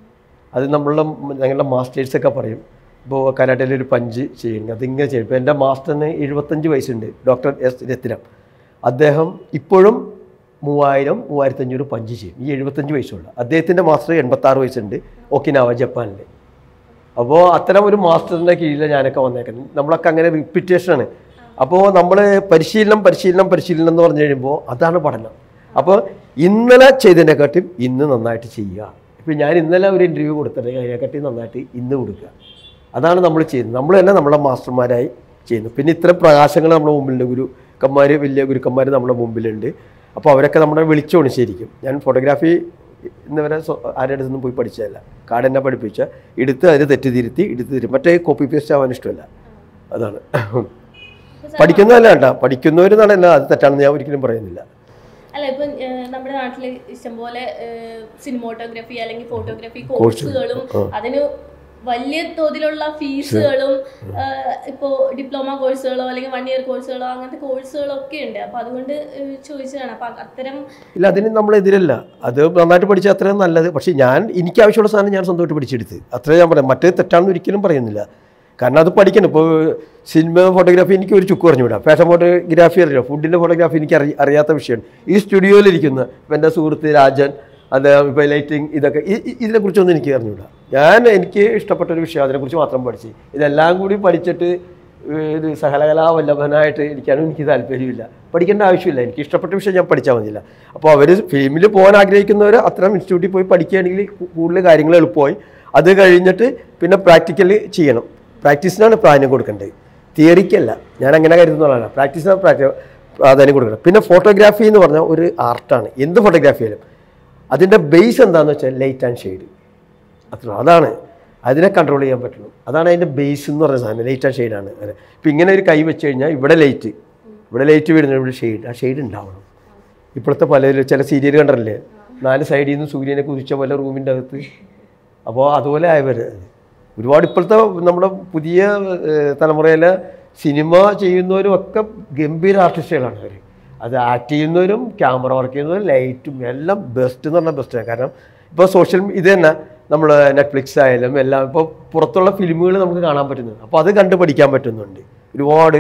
അത് നമ്മളുടെ ഞങ്ങളുടെ മാസ്റ്റേഴ്സൊക്കെ പറയും ഇപ്പോൾ കരാട്ടയിൽ ഒരു പഞ്ച് ചെയ്യണം അതിങ്ങനെ ചെയ്യും ഇപ്പോൾ എൻ്റെ മാസ്റ്ററിന് എഴുപത്തഞ്ച് വയസ്സുണ്ട് ഡോക്ടർ എസ് രത്നം അദ്ദേഹം ഇപ്പോഴും മൂവായിരം മൂവായിരത്തഞ്ഞൂറ് പഞ്ച് ചെയ്യും ഈ എഴുപത്തഞ്ച് വയസ്സുള്ള അദ്ദേഹത്തിൻ്റെ മാസ്റ്റർ എൺപത്താറ് വയസ്സുണ്ട് ഒക്കിനാവ ജപ്പാനിൽ അപ്പോൾ അത്തരം ഒരു മാസ്റ്ററിൻ്റെ കീഴിൽ ഞാനൊക്കെ വന്നേക്കുന്നത് നമ്മളൊക്കെ അങ്ങനെ റിപ്പിറ്റേഷനാണ് അപ്പോൾ നമ്മൾ പരിശീലനം പരിശീലനം പരിശീലനം എന്ന് പറഞ്ഞു കഴിയുമ്പോൾ അതാണ് പഠനം അപ്പോൾ ഇന്നലെ ചെയ്തതിനെക്കാട്ടും ഇന്ന് നന്നായിട്ട് ചെയ്യുക ഇപ്പോൾ ഞാൻ ഇന്നലെ ഒരു ഇൻ്റർവ്യൂ കൊടുത്തിട്ട് അതിനെക്കാട്ടി നന്നായിട്ട് ഇന്ന് കൊടുക്കുക അതാണ് നമ്മൾ ചെയ്യുന്നത് നമ്മൾ തന്നെ നമ്മളെ മാസ്റ്റർമാരായി ചെയ്യുന്നു പിന്നെ ഇത്തരം പ്രകാശങ്ങൾ നമ്മുടെ മുമ്പിലുണ്ട് ഗുരുക്കന്മാർ വലിയ ഗുരുക്കന്മാർ നമ്മുടെ മുമ്പിലുണ്ട് അപ്പോൾ അവരൊക്കെ നമ്മളെ വിളിച്ചോണ് ശരിക്കും ഞാൻ ഫോട്ടോഗ്രാഫി ഇന്നുവരെ സ്വ- ആരുടെ അടുത്തൊന്നും പോയി പഠിച്ചതല്ല കാട് എന്നെ പഠിപ്പിച്ച എടുത്ത് അതിന് തെറ്റ് തിരുത്തി എടുത്ത് തിരും മറ്റേ കോപ്പി പേസ്റ്റ് ആവാൻ ഇഷ്ടമല്ല അതാണ് പഠിക്കുന്നതല്ല കേട്ടോ പഠിക്കുന്നവർ നടല്ല അത് തെറ്റാണെന്ന് ഞാൻ ഒരിക്കലും പറയുന്നില്ല അല്ല ഇപ്പം ഏഹ്, നമ്മുടെ നാട്ടില് ഇഷ്ടംപോലെ സിനിമോട്ടോഗ്രഫി അല്ലെങ്കിൽ ഫോട്ടോഗ്രാഫി Course. കോഴ്സുകളും അതിന് വലിയ തോതിലുള്ള ഫീസുകളും ഇപ്പോൾ ഡിപ്ലോമ കോഴ്സുകളോ അല്ലെങ്കിൽ വൺ ഇയർ കോഴ്സുകളോ അങ്ങനത്തെ കോഴ്സുകളോ ഒക്കെ ഉണ്ട് അപ്പോൾ അതുകൊണ്ട് ഏഹ്, ചോദിച്ചതാണ് അപ്പം അത്തരം ഇല്ല അതിന് നമ്മൾ എതിരല്ല അത് നന്നായിട്ട് പഠിച്ചാൽ അത്രയും നല്ലത് പക്ഷേ ഞാൻ എനിക്ക് ആവശ്യമുള്ള സാധനം ഞാൻ സ്വന്തമായിട്ട് പഠിച്ചെടുത്ത് അത്രേ ഞാൻ പറയാം മറ്റേ തെറ്റാണെന്ന് ഒരിക്കലും പറയുന്നില്ല കാരണം അത് പഠിക്കണം ഇപ്പോൾ സിനിമ ഫോട്ടോഗ്രാഫി എനിക്ക് ഒരു ചുക്ക് പറഞ്ഞു വിടാം ഫാഷൻ ഫോട്ടോഗ്രാഫി അറിയില്ല ഫുഡിൻ്റെ ഫോട്ടോഗ്രാഫി എനിക്ക് അറി അറിയാത്ത വിഷയമാണ് ഈ സ്റ്റുഡിയോയിലിരിക്കുന്ന ഇപ്പം എൻ്റെ സുഹൃത്ത് രാജൻ അത് ഇപ്പോൾ ലൈറ്റിംഗ് ഇതൊക്കെ ഈ- ഈ- ഇതിനെക്കുറിച്ചൊന്നും എനിക്ക് അറിഞ്ഞുകൂടാ ഞാൻ എനിക്ക് ഇഷ്ടപ്പെട്ട ഒരു വിഷയം അതിനെക്കുറിച്ച് മാത്രം പഠിച്ച് ഇതെല്ലാം കൂടി പഠിച്ചിട്ട് ഒരു സകലകലാവല്ലഭനായിട്ട് ഇരിക്കാനും എനിക്ക് താല്പര്യമില്ല പഠിക്കേണ്ട ആവശ്യമില്ല എനിക്ക് ഇഷ്ടപ്പെട്ട വിഷയം ഞാൻ പഠിച്ചാൽ മതിയില്ല അപ്പോൾ അവർ ഫിലിമിൽ പോകാൻ ആഗ്രഹിക്കുന്നവർ അത്തരം ഇൻസ്റ്റിറ്റ്യൂട്ടിൽ പോയി പഠിക്കുകയാണെങ്കിൽ കു- കൂടുതൽ കാര്യങ്ങൾ എളുപ്പമായി അത് കഴിഞ്ഞിട്ട് പിന്നെ പ്രാക്ടിക്കൽ ചെയ്യണം പ്രാക്ടീസിനാണ് പ്രാധാന്യം കൊടുക്കേണ്ടത് തിയറിക്കല്ല ഞാൻ അങ്ങനെ കരുതുന്നതാണ് പ്രാക്ടീസിനാണ് പ്രാക്ടി പ്രാധാന്യം കൊടുക്കണം പിന്നെ ഫോട്ടോഗ്രാഫി എന്ന് പറഞ്ഞാൽ ഒരു ആർട്ടാണ് എന്ത് ഫോട്ടോഗ്രാഫി ആയാലും അതിൻ്റെ ബേസ് എന്താണെന്ന് വെച്ചാൽ ലൈറ്റ് ആൻഡ് ഷെയ്ഡ് അത്ര അതാണ് അതിനെ കൺട്രോൾ ചെയ്യാൻ പറ്റുള്ളൂ അതാണ് അതിൻ്റെ ബേസ് എന്ന് പറയുന്ന സാധനം ലൈറ്റ് ആൻഡ് ഷെയ്ഡാണ് അതെ ഇപ്പം ഇങ്ങനെ ഒരു കൈ വെച്ച് കഴിഞ്ഞാൽ ഇവിടെ ലൈറ്റ് ഇവിടെ ലൈറ്റ് വീഴുന്നത് ഇവിടെ ഷെയ്ഡ് ആ ഷെയ്ഡ് ഉണ്ടാവണം ഇപ്പോഴത്തെ പല ചില സീരിയൽ കണ്ടല്ലേ നാല് സൈഡിൽ നിന്ന് സൂര്യനെ കുതിച്ച പോലെ റൂമിൻ്റെ അകത്ത് അപ്പോൾ അതുപോലെ ആയവർ ഒരുപാട് ഇപ്പോഴത്തെ നമ്മുടെ പുതിയ ഏഹ്, തലമുറയിലെ സിനിമ ചെയ്യുന്നവരും ഒക്കെ ഗംഭീര ആർട്ടിസ്റ്റുകളാണ് അവർ അത് ആക്ട് ചെയ്യുന്നവരും ക്യാമറ വർക്ക് ചെയ്യുന്നവരും ലൈറ്റും എല്ലാം ബെസ്റ്റ് എന്ന് പറഞ്ഞാൽ ബെസ്റ്റാണ് കാരണം ഇപ്പോൾ സോഷ്യൽ ഇത് തന്നെ നമ്മൾ നെറ്റ്ഫ്ലിക്സ് ആയാലും എല്ലാം ഇപ്പോൾ പുറത്തുള്ള ഫിലിമുകൾ നമുക്ക് കാണാൻ പറ്റുന്നുണ്ട് അപ്പോൾ അത് കണ്ട് പഠിക്കാൻ പറ്റുന്നുണ്ട് ഒരുപാട്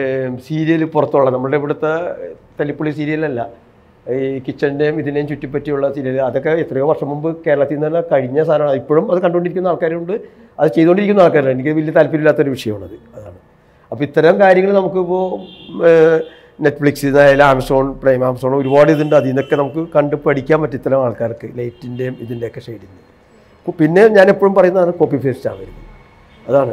സീരിയൽ പുറത്തുള്ള നമ്മുടെ ഇവിടുത്തെ തല്ലിപ്പുള്ളി സീരിയലല്ല ഈ കിച്ചണിൻ്റെയും ഇതിനെയും ചുറ്റിപ്പറ്റിയുള്ള സീരിയൽ അതൊക്കെ എത്രയോ വർഷം മുമ്പ് കേരളത്തിൽ നിന്ന് തന്നെ കഴിഞ്ഞ സാധനമാണ് ഇപ്പോഴും അത് കണ്ടുകൊണ്ടിരിക്കുന്ന ആൾക്കാരുണ്ട് അത് ചെയ്തുകൊണ്ടിരിക്കുന്ന ആൾക്കാരുണ്ട് എനിക്ക് വലിയ താല്പര്യമില്ലാത്തൊരു വിഷയമാണത് അതാണ് അപ്പോൾ ഇത്തരം കാര്യങ്ങൾ നമുക്കിപ്പോൾ നെറ്റ്ഫ്ലിക്സിൽ നിന്നായാലും ആമസോൺ പ്രൈം ആമസോൺ ഒരുപാട് ഇതുണ്ട് അതിൽ നിന്നൊക്കെ നമുക്ക് കണ്ട് പഠിക്കാൻ പറ്റും ഇത്തരം ആൾക്കാർക്ക് ലൈറ്റിൻ്റെയും ഇതിൻ്റെയൊക്കെ ഷെയ്ഡിൽ പിന്നെ ഞാൻ എപ്പോഴും പറയുന്നതാണ് കോപ്പി പേസ്റ്റ് ആവരുത് അതാണ്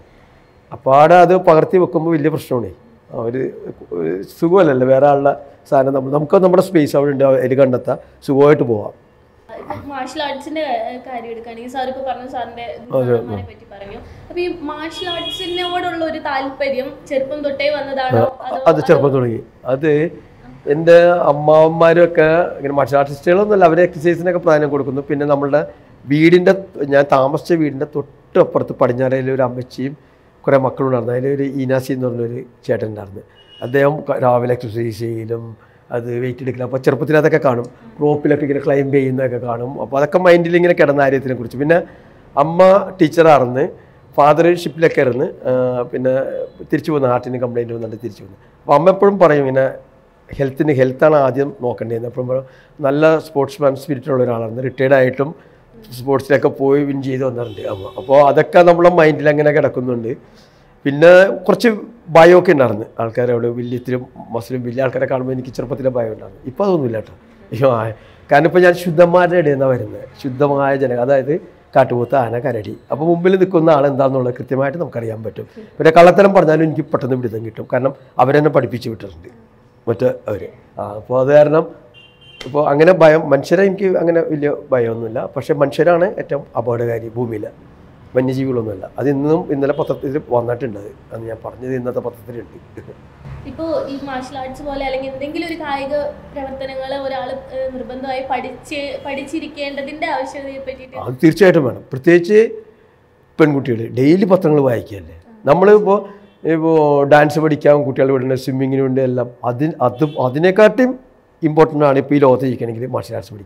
അപ്പാടെ അത് പകർത്തി വെക്കുമ്പോൾ വലിയ പ്രശ്നമാണ് ഒരു സുഖമല്ലല്ലോ വേറെ ആളുടെ സാധനം നമ്മൾ നമുക്ക് നമ്മുടെ സ്പേസ് അവിടെ ഉണ്ട് അതിൽ കണ്ടെത്താം സുഖമായിട്ട് പോവാം മാർഷൽ ആർട്സിന്റെ കാര്യം എടുക്കുകയാണെങ്കിൽ സാർ ഇപ്പോൾ പറഞ്ഞ സാറിന്റെ ഗുരുനാഥന്മാരെ പറ്റി പറഞ്ഞു അപ്പൊ ഈ മാർഷൽ ആർട്സിനോടുള്ള ഒരു താല്പര്യം ചെറുപ്പം തൊട്ടേ വന്നതാണോ അതോ അത് ചെറുപ്പം തുടങ്ങി അത് എൻ്റെ അമ്മാവന്മാരൊക്കെ ഇങ്ങനെ മാർഷൽ ആർട്ടിസ്റ്റുകളൊന്നുമല്ല അവർ എക്സസൈസിനൊക്കെ പ്രാധാന്യം കൊടുക്കുന്നു പിന്നെ നമ്മളുടെ വീടിൻ്റെ ഞാൻ താമസിച്ച വീടിൻ്റെ തൊട്ടപ്പുറത്ത് പടിഞ്ഞാറയിൽ ഒരു അമ്മച്ചിയും കുറേ മക്കളുണ്ടായിരുന്നു അതിലൊരു ഈനാസി എന്ന് പറഞ്ഞൊരു ചേട്ടൻ ഉണ്ടായിരുന്നു അദ്ദേഹം ക- രാവിലെ എക്സസൈസ് ചെയ്യലും അത് വെയിറ്റ് എടുക്കില്ല അപ്പോൾ ചെറുപ്പത്തിൽ അതൊക്കെ കാണും റോപ്പിലൊക്കെ ഇങ്ങനെ ക്ലൈംബ് ചെയ്യുന്നതൊക്കെ കാണും അപ്പോൾ അതൊക്കെ മൈൻഡിൽ ഇങ്ങനെ കിടന്ന കാര്യത്തിനെ കുറിച്ച് പിന്നെ അമ്മ ടീച്ചറായിരുന്നു ഫാദർ ഷിപ്പിലൊക്കെ ആയിരുന്നു ആ, പിന്നെ തിരിച്ചു വന്നു ഹാർട്ടിന് കംപ്ലൈൻറ്റ് വന്നിട്ട് തിരിച്ചു വന്നു അപ്പോൾ അമ്മ എപ്പോഴും പറയും ഇങ്ങനെ ഹെൽത്തിന് ഹെൽത്താണ് ആദ്യം നോക്കേണ്ടത് എപ്പോഴും പറയും നല്ല സ്പോർട്സ്മാൻ സ്പിരിറ്റുള്ള ഒരാളാണ് റിട്ടയർഡ് ആയിട്ടും സ്പോർട്സിലൊക്കെ പോയി വിൻ ചെയ്ത് വന്നിട്ടുണ്ട് അമ്മ അപ്പോൾ അതൊക്കെ നമ്മളെ മൈൻഡിൽ അങ്ങനെ കിടക്കുന്നുണ്ട് പിന്നെ കുറച്ച് ഭയമൊക്കെ ഉണ്ടായിരുന്നു ആൾക്കാരോട് വലിയ ഇത്തിരി മുസ്ലിം വലിയ ആൾക്കാരെ കാണുമ്പോൾ എനിക്ക് ചെറുപ്പത്തിലെ ഭയം ഉണ്ടായിരുന്നു ഇപ്പോൾ അതൊന്നുമില്ല കേട്ടോ അയ്യോ ആ. കാരണം ഇപ്പോൾ ഞാൻ ശുദ്ധന്മാരുടെ ഇടയിൽ നിന്നാണ് വരുന്നത് ശുദ്ധമായ ജന അതായത് കാട്ടുപോത്ത് ആന കരടി അപ്പോൾ മുമ്പിൽ നിൽക്കുന്ന ആൾ എന്താണെന്നുള്ളത് കൃത്യമായിട്ട് നമുക്കറിയാൻ പറ്റും പിന്നെ കള്ളത്തരം പറഞ്ഞാലും എനിക്ക് പെട്ടെന്ന് പിടുത്തം കിട്ടും കാരണം അവരെന്നെ പഠിപ്പിച്ച് വിട്ടിട്ടുണ്ട് മറ്റേ അവർ ആ അപ്പോൾ അത് കാരണം ഇപ്പോൾ അങ്ങനെ ഭയം മനുഷ്യരെ എനിക്ക് അങ്ങനെ വലിയ ഭയമൊന്നുമില്ല പക്ഷേ മനുഷ്യരാണ് ഏറ്റവും അപകടകാരി ഭൂമിയിൽ വന്യജീവികളൊന്നുമല്ല അത് ഇന്നും ഇന്നലെ പത്രത്തിൽ വന്നിട്ടുണ്ട് അത് അത് ഞാൻ പറഞ്ഞത് ഇന്നത്തെ പത്രത്തിലുണ്ട് ഇപ്പോൾ ഈ മാർഷൽ ആർട്സ് പോലെ അല്ലെങ്കിൽ എന്തെങ്കിലും ഒരു കായിക പ്രവർത്തനങ്ങൾ ഒരാൾ നിർബന്ധമായി പഠിച്ച് പഠിച്ചിരിക്കേണ്ടതിന്റെ ആവശ്യകതയെ പറ്റിയിട്ട് അത് തീർച്ചയായിട്ടും വേണം പ്രത്യേകിച്ച് പെൺകുട്ടികൾ ഡെയിലി പത്രങ്ങൾ വായിക്കുകയല്ലേ നമ്മളിപ്പോൾ ഇപ്പോൾ ഡാൻസ് പഠിക്കാൻ കുട്ടികൾ വിടുന്നത് സ്വിമ്മിങ്ങിന് വേണ്ടി എല്ലാം അതിന് അത് അതിനെക്കാട്ടും ഇമ്പോർട്ടൻ്റ് ആണ് ഇപ്പോൾ ഈ ലോകത്ത് ജയിക്കണമെങ്കിൽ മാർഷൽ ആർട്സ് പഠിക്കണം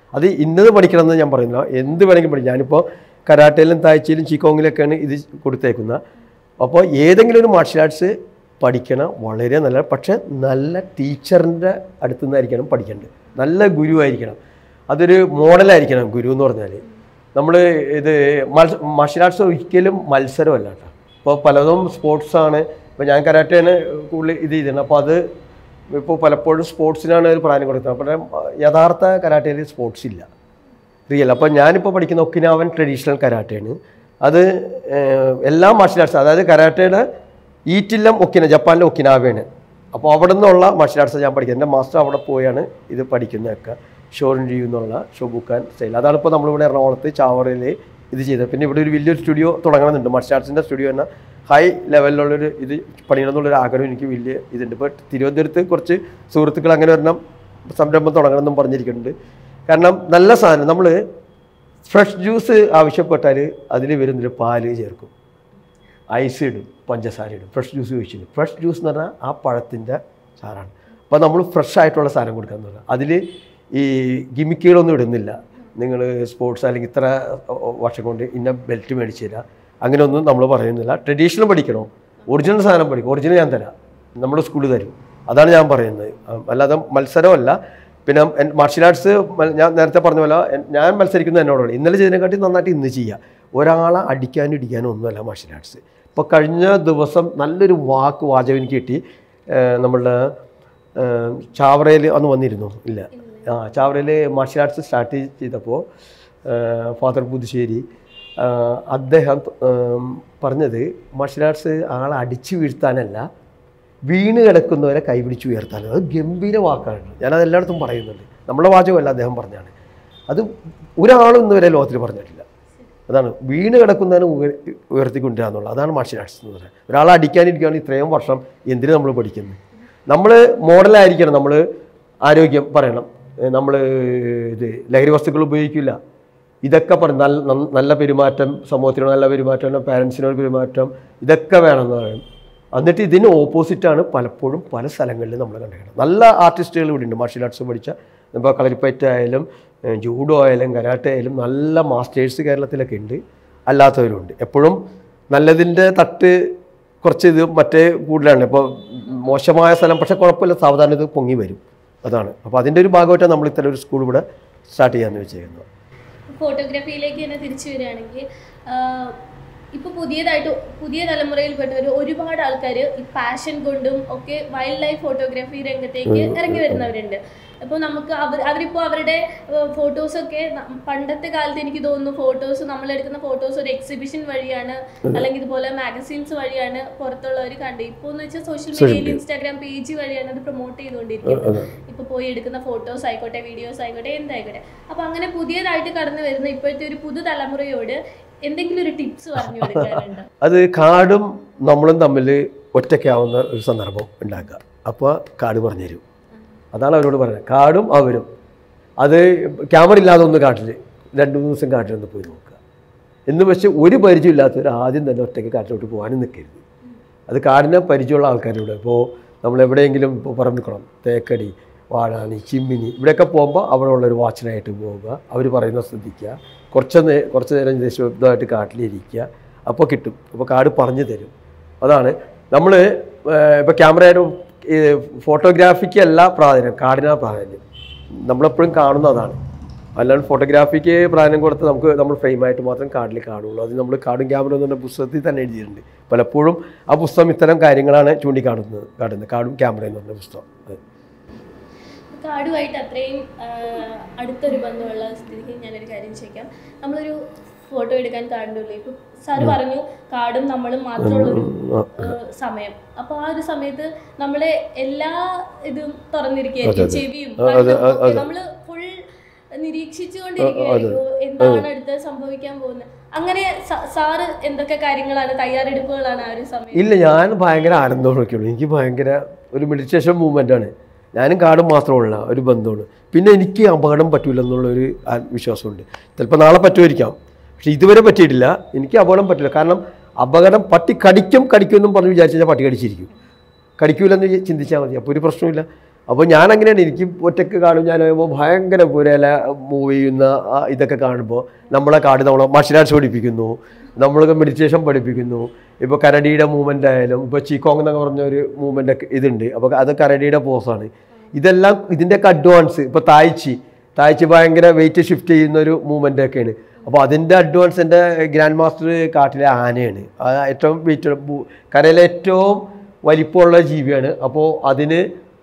അത് ഇന്നത് പഠിക്കണമെന്ന് ഞാൻ പറയുന്നില്ല എന്ത് വേണമെങ്കിലും പഠിക്കും ഞാനിപ്പോൾ കരാട്ടയിലും തായ്ച്ചയിലും ചിക്കോങ്ങിലൊക്കെയാണ് ഇത് കൊടുത്തേക്കുന്നത് അപ്പോൾ ഏതെങ്കിലും ഒരു മാർഷ്യൽ ആർട്സ് പഠിക്കണം വളരെ നല്ല പക്ഷേ നല്ല ടീച്ചറിൻ്റെ അടുത്തു നിന്നായിരിക്കണം പഠിക്കേണ്ടത് നല്ല ഗുരുവായിരിക്കണം അതൊരു മോഡലായിരിക്കണം ഗുരു എന്ന് പറഞ്ഞാൽ നമ്മൾ ഇത് മത്സ മാർഷ്യൽ ആർട്സ് ഒരിക്കലും മത്സരമല്ല കേട്ടോ ഇപ്പോൾ പലതും സ്പോർട്സാണ് ഇപ്പോൾ ഞാൻ കരാട്ടയാണ് കൂടുതൽ ഇത് ചെയ്തിരുന്നത് അപ്പോൾ അത് ഇപ്പോൾ പലപ്പോഴും സ്പോർട്സിനാണ് ഒരു പ്രാധാന്യം കൊടുക്കുന്നത് അപ്പോൾ യഥാർത്ഥ കരാട്ടയിൽ സ്പോർട്സ് ഇല്ല റിയൽ അപ്പോൾ ഞാനിപ്പോൾ പഠിക്കുന്ന ഒക്കിനാവൻ ട്രഡീഷണൽ കരാട്ടയാണ് അത് ഏഹ്, എല്ലാ മാർഷ്യൽ ആർട്സ് അതായത് കരാട്ടയുടെ ഈറ്റില്ലം ഒക്കിന ജപ്പാനിലെ ഒക്കിനാവയാണ് അപ്പോൾ അവിടെ നിന്നുള്ള മാർഷ്യൽ ആർട്സ് ഞാൻ പഠിക്കുന്നത് എൻ്റെ മാസ്റ്റർ അവിടെ പോയാണ് ഇത് പഠിക്കുന്നതൊക്കെ ഷോറിൻ ഡ്യൂ എന്നുള്ള ഷോബുക്കാൻ സ്റ്റൈൽ അതാണ് ഇപ്പോൾ നമ്മളിവിടെ എറണാകുളത്ത് ചാവറയിൽ ഇത് ചെയ്തത് പിന്നെ ഇവിടെ ഒരു വലിയൊരു സ്റ്റുഡിയോ തുടങ്ങണമെന്നുണ്ട് മാർഷ്യൽ ആർട്സിൻ്റെ സ്റ്റുഡിയോ തന്നെ ഹൈ ലെവലിലുള്ളൊരു ഇത് പണിയണമെന്നുള്ളൊരു ആഗ്രഹം എനിക്ക് വലിയ ഇതുണ്ട് ഇപ്പോൾ തിരുവനന്തപുരത്ത് കുറച്ച് സുഹൃത്തുക്കൾ അങ്ങനെ ഒരെണ്ണം സംരംഭം തുടങ്ങണമെന്നും പറഞ്ഞിരിക്കുന്നുണ്ട് കാരണം നല്ല സാധനം നമ്മൾ ഫ്രഷ് ജ്യൂസ് ആവശ്യപ്പെട്ടാൽ അതിൽ വരുന്നൊരു പാല് ചേർക്കും ഐസ് ഇടും പഞ്ചസാര ഇടും ഫ്രഷ് ജ്യൂസ് ചോദിച്ചിട്ട് ഫ്രഷ് ജ്യൂസ് എന്ന് പറഞ്ഞാൽ ആ പഴത്തിൻ്റെ സാധനമാണ് അപ്പോൾ നമ്മൾ ഫ്രഷ് ആയിട്ടുള്ള സാധനം കൊടുക്കാന്ന് പറഞ്ഞാൽ അതിൽ ഈ ഗിമിക്കുകളൊന്നും ഇടുന്നില്ല നിങ്ങൾ സ്പോർട്സ് അല്ലെങ്കിൽ ഇത്ര വർഷം കൊണ്ട് ഇന്ന ബെൽറ്റ് മേടിച്ച് തരാം അങ്ങനെയൊന്നും നമ്മൾ പറയുന്നില്ല ട്രഡീഷണൽ പഠിക്കണോ ഒറിജിനൽ സാധനം പഠിക്കും ഒറിജിനൽ ഞാൻ തരാം നമ്മുടെ സ്കൂളിൽ തരും അതാണ് ഞാൻ പറയുന്നത് ആ, അല്ലാതെ മത്സരമല്ല പിന്നെ മാർഷ്യൽ ആർട്സ് ഞാൻ നേരത്തെ പറഞ്ഞ പോലെ എൻ- ഞാൻ മത്സരിക്കുന്നത് എന്നോടാണ് ഇന്നലെ ചെയ്തതിനെക്കാട്ടി നന്നായിട്ട് ഇന്ന് ചെയ്യുക ഒരാളെ അടിക്കാനും ഇടിക്കാനും ഒന്നുമല്ല മാർഷ്യൽ ആർട്സ് ഇപ്പോൾ കഴിഞ്ഞ ദിവസം നല്ലൊരു വാക്ക് വാചകം എനിക്ക് കിട്ടി ഏഹ് നമ്മളുടെ ഏഹ് ചാവറയിൽ അന്ന് വന്നിരുന്നു ഇല്ല ആ ചാവറയിൽ മാർഷ്യൽ ആർട്സ് സ്റ്റാർട്ട് ചെയ്തപ്പോൾ ഫാദർ പുതുശ്ശേരി ഏഹ് അദ്ദേഹം ഏഹ് പറഞ്ഞത് മാർഷ്യൽ ആർട്സ് ആളെ അടിച്ചു വീഴ്ത്താനല്ല വീണ് കിടക്കുന്നവരെ കൈപിടിച്ച് ഉയർത്താനും അത് ഗംഭീര വാക്കാണ് ഞാനത് എല്ലായിടത്തും പറയുന്നുണ്ട് നമ്മുടെ വാചകമല്ല അദ്ദേഹം പറഞ്ഞാണ് അത് ഒരാളും ഇന്നുവരെ ലോകത്തിൽ പറഞ്ഞിട്ടില്ല അതാണ് വീണ് കിടക്കുന്നതിന് ഉയർ ഉയർത്തിക്കൊണ്ടുവരിക എന്നുള്ളത് അതാണ് മാർഷ്യൽ ആർട്സ് എന്ന് പറയുന്നത് ഒരാളെ അടിക്കാനിരിക്കുകയാണ് ഇത്രയും വർഷം എന്തിനു നമ്മൾ പഠിക്കുന്നത് നമ്മൾ മോഡലായിരിക്കണം നമ്മൾ ആരോഗ്യം പറയണം നമ്മൾ ഇത് ലഹരി വസ്തുക്കൾ ഉപയോഗിക്കില്ല ഇതൊക്കെ പറയും നല്ല നന്ന- നല്ല പെരുമാറ്റം സമൂഹത്തിനോട് നല്ല പെരുമാറ്റം പാരൻസിനോട് പെരുമാറ്റം ഇതൊക്കെ വേണമെന്ന് പറയും എന്നിട്ട് ഇതിന് ഓപ്പോസിറ്റാണ് പലപ്പോഴും പല സ്ഥലങ്ങളിലും നമ്മൾ കണ്ടിരിക്കുന്നത് നല്ല ആർട്ടിസ്റ്റുകൾ ഇവിടെ ഉണ്ട് മാർഷ്യൽ ആർട്സ് പഠിച്ച ഇപ്പോൾ കളരിപ്പയറ്റ് ആയാലും ഏഹ് ജൂഡോ ആയാലും കരാട്ടെ ആയാലും നല്ല മാസ്റ്റേഴ്സ് കേരളത്തിലൊക്കെ ഉണ്ട് അല്ലാത്തവരുണ്ട് എപ്പോഴും നല്ലതിൻ്റെ തട്ട് കുറച്ച് ഇത് മറ്റേ കൂടുതലാണ് ഇപ്പോൾ മോശമായ സ്ഥലം പക്ഷേ കുഴപ്പമില്ല സാവധാനം ഇത് പൊങ്ങി വരും അതാണ് അപ്പോൾ അതിൻ്റെ ഒരു ഭാഗമായിട്ടാണ് നമ്മൾ ഇത്തരം ഒരു സ്കൂൾ ഇവിടെ സ്റ്റാർട്ട് ചെയ്യാമെന്ന് വെച്ചേക്കുന്നത് ഫോട്ടോഗ്രാഫിയിലേക്ക് തന്നെ തിരിച്ചു വരികയാണെങ്കിൽ ഇപ്പോൾ പുതിയതായിട്ട് പുതിയ തലമുറയിൽപ്പെട്ട ഒരു ഒരുപാട് ആൾക്കാർ ഈ പാഷൻ കൊണ്ടും ഒക്കെ വൈൽഡ് ലൈഫ് ഫോട്ടോഗ്രാഫി രംഗത്തേക്ക് ഇറങ്ങി വരുന്നവരുണ്ട് അപ്പോൾ നമുക്ക് അവർ അവരിപ്പോൾ അവരുടെ ഫോട്ടോസൊക്കെ പണ്ടത്തെ കാലത്ത് എനിക്ക് തോന്നുന്നു ഫോട്ടോസ് നമ്മളെടുക്കുന്ന ഫോട്ടോസ് ഒരു എക്സിബിഷൻ വഴിയാണ് അല്ലെങ്കിൽ ഇതുപോലെ മാഗസീൻസ് വഴിയാണ് പുറത്തുള്ളവർ കണ്ട് ഇപ്പോൾ എന്ന് വെച്ചാൽ സോഷ്യൽ മീഡിയയിൽ ഇൻസ്റ്റാഗ്രാം പേജ് വഴിയാണ് അത് പ്രൊമോട്ട് ചെയ്തുകൊണ്ടിരിക്കുന്നത് ഇപ്പൊ പോയി എടുക്കുന്ന ഫോട്ടോസ് ആയിക്കോട്ടെ വീഡിയോസ് ആയിക്കോട്ടെ എന്തായിക്കോട്ടെ അപ്പൊ അങ്ങനെ പുതിയതായിട്ട് കടന്നു വരുന്ന ഇപ്പോഴത്തെ ഒരു പുതുതലമുറയോട് എന്തെങ്കിലും ഒരു ടിപ്സ് പറഞ്ഞു കൊടുക്കാനുണ്ടോ അത് കാടും നമ്മളും തമ്മിൽ ഒറ്റയ്ക്കാവുന്ന ഒരു സന്ദർഭം ഉണ്ടാക്കുക അപ്പോൾ കാട് പറഞ്ഞു തരും അതാണ് അവരോട് പറയുന്നത് കാടും അവരും അത് ക്യാമറ ഇല്ലാതെ ഒന്ന് കാട്ടിൽ രണ്ട് മൂന്ന് ദിവസം കാട്ടിലൊന്ന് പോയി നോക്കുക എന്ന് വെച്ച് ഒരു പരിചയമില്ലാത്തവർ ആദ്യം തന്നെ ഒറ്റയ്ക്ക് കാട്ടിലോട്ട് പോകാനും നിൽക്കരുത് അത് കാടിനെ പരിചയമുള്ള ആൾക്കാരുടെ ഇപ്പോൾ നമ്മൾ എവിടെയെങ്കിലും ഇപ്പോൾ പറമ്പിക്കുളം തേക്കടി വാഴാനി ചിമ്മിനി ഇവിടെയൊക്കെ പോകുമ്പോൾ അവിടെ ഉള്ളൊരു വാച്ചിനായിട്ട് പോവുക അവർ പറയുന്നത് ശ്രദ്ധിക്കുക കുറച്ച് നേ കുറച്ച് നേരം നിശബ്ദമായിട്ട് കാട്ടിലിരിക്കുക അപ്പോൾ കിട്ടും അപ്പോൾ കാട് പറഞ്ഞു തരും അതാണ് നമ്മൾ ഇപ്പോൾ ക്യാമറയുടെ ഫോട്ടോഗ്രാഫിക്ക് അല്ല പ്രാധാന്യം കാടിനാ പ്രാധാന്യം നമ്മളെപ്പോഴും കാണുന്നതാണ് അല്ലാണ്ട് ഫോട്ടോഗ്രാഫിക്ക് പ്രാധാന്യം കൊടുത്ത് നമുക്ക് നമ്മൾ ഫ്രെയിമായിട്ട് മാത്രം കാർഡിൽ കാണുള്ളൂ അത് നമ്മൾ കാർഡും ക്യാമറ എന്ന് പറഞ്ഞ പുസ്തകത്തിൽ തന്നെ എഴുതിയിട്ടുണ്ട് പലപ്പോഴും ആ പുസ്തകം ഇത്തരം കാര്യങ്ങളാണ് ചൂണ്ടിക്കാണുന്നത് കാട്ടുന്നത് കാർഡും ക്യാമറ എന്ന് പറഞ്ഞ പുസ്തകം അത്. കാടുമായിട്ട് അത്രയും ആ, അടുത്തൊരു ബന്ധമുള്ള സ്ഥിതിക്ക് ഞാനൊരു കാര്യം ചോദിക്കാം നമ്മളൊരു ഫോട്ടോ എടുക്കാൻ കാടുണ്ടല്ലേ ഇപ്പൊ സാറ് പറഞ്ഞു കാടും നമ്മളും മാത്രമുള്ളൊരു ആ, സമയം അപ്പൊ ആ ഒരു സമയത്ത് നമ്മളെ എല്ലാ ഇതും തുറന്നിരിക്കുകയായിരിക്കും ചെവിയും കണ്ണും ഒക്കെ. നമ്മള് ഫുൾ നിരീക്ഷിച്ചുകൊണ്ടിരിക്കുകയായിരിക്കും എന്താണ് അടുത്ത് സംഭവിക്കാൻ പോകുന്നത് അങ്ങനെ സ- സാറ് എന്തൊക്കെ കാര്യങ്ങളാണ് തയ്യാറെടുപ്പുകളാണ് ആ ഒരു സമയം ഇല്ല ഞാൻ ഭയങ്കര ആനന്ദമൊക്കെയുള്ളൂ എനിക്ക് ഭയങ്കര ഒരു മെഡിറ്റേഷൻ മൂവ്മെൻ്റാണ് ഞാനും കാടും മാത്രമുള്ള ഒരു ബന്ധമാണ് പിന്നെ എനിക്ക് അപകടം പറ്റൂല എന്നുള്ളൊരു ആ- വിശ്വാസമുണ്ട് ചിലപ്പോൾ നാളെ പറ്റുമായിരിക്കാം പക്ഷെ ഇതുവരെ പറ്റിയിട്ടില്ല എനിക്ക് അപകടം പറ്റില്ല കാരണം അപകടം പട്ടി കടിക്കും കടിക്കും എന്നും പറഞ്ഞ് വിചാരിച്ചു കഴിഞ്ഞാൽ പട്ടി കടിച്ചിരിക്കും കടിക്കൂലെന്ന് ചിന്തിച്ചാൽ മതി അപ്പോൾ ഒരു പ്രശ്നമില്ല അപ്പോൾ ഞാൻ അങ്ങനെയാണ് എനിക്ക് ഒറ്റയ്ക്ക് കാണും ഞാൻ പറയുമ്പോൾ ഭയങ്കര പുരല മൂവ് ചെയ്യുന്ന ആ ഇതൊക്കെ കാണുമ്പോൾ നമ്മളെ കാട് നമ്മളെ മാർഷൽ ആർട്സ് പഠിപ്പിക്കുന്നു നമ്മൾക്ക് മെഡിറ്റേഷൻ പഠിപ്പിക്കുന്നു ഇപ്പോൾ കരടിയുടെ മൂവ്മെൻ്റ് ആയാലും ഇപ്പോൾ ചീക്കോങ് എന്നൊക്കെ പറഞ്ഞ ഒരു മൂവ്മെൻ്റ് ഒക്കെ ഇതുണ്ട് അപ്പോൾ അത് കരടിയുടെ പോസാണ് ഇതെല്ലാം ഇതിൻ്റെയൊക്കെ അഡ്വാൻസ് ഇപ്പോൾ തായ്ച്ചി തായ്ച്ചി ഭയങ്കര വെയിറ്റ് ഷിഫ്റ്റ് ചെയ്യുന്ന ഒരു മൂവ്മെൻ്റ് ഒക്കെയാണ് അപ്പോൾ അതിൻ്റെ അഡ്വാൻസ് എൻ്റെ ഗ്രാൻഡ് മാസ്റ്റർ കാട്ടിലെ ആനയാണ് ആ ഏറ്റവും വെയിറ്റ് കരയിലെ ഏറ്റവും വലിപ്പമുള്ള ജീവിയാണ് അപ്പോൾ അതിന്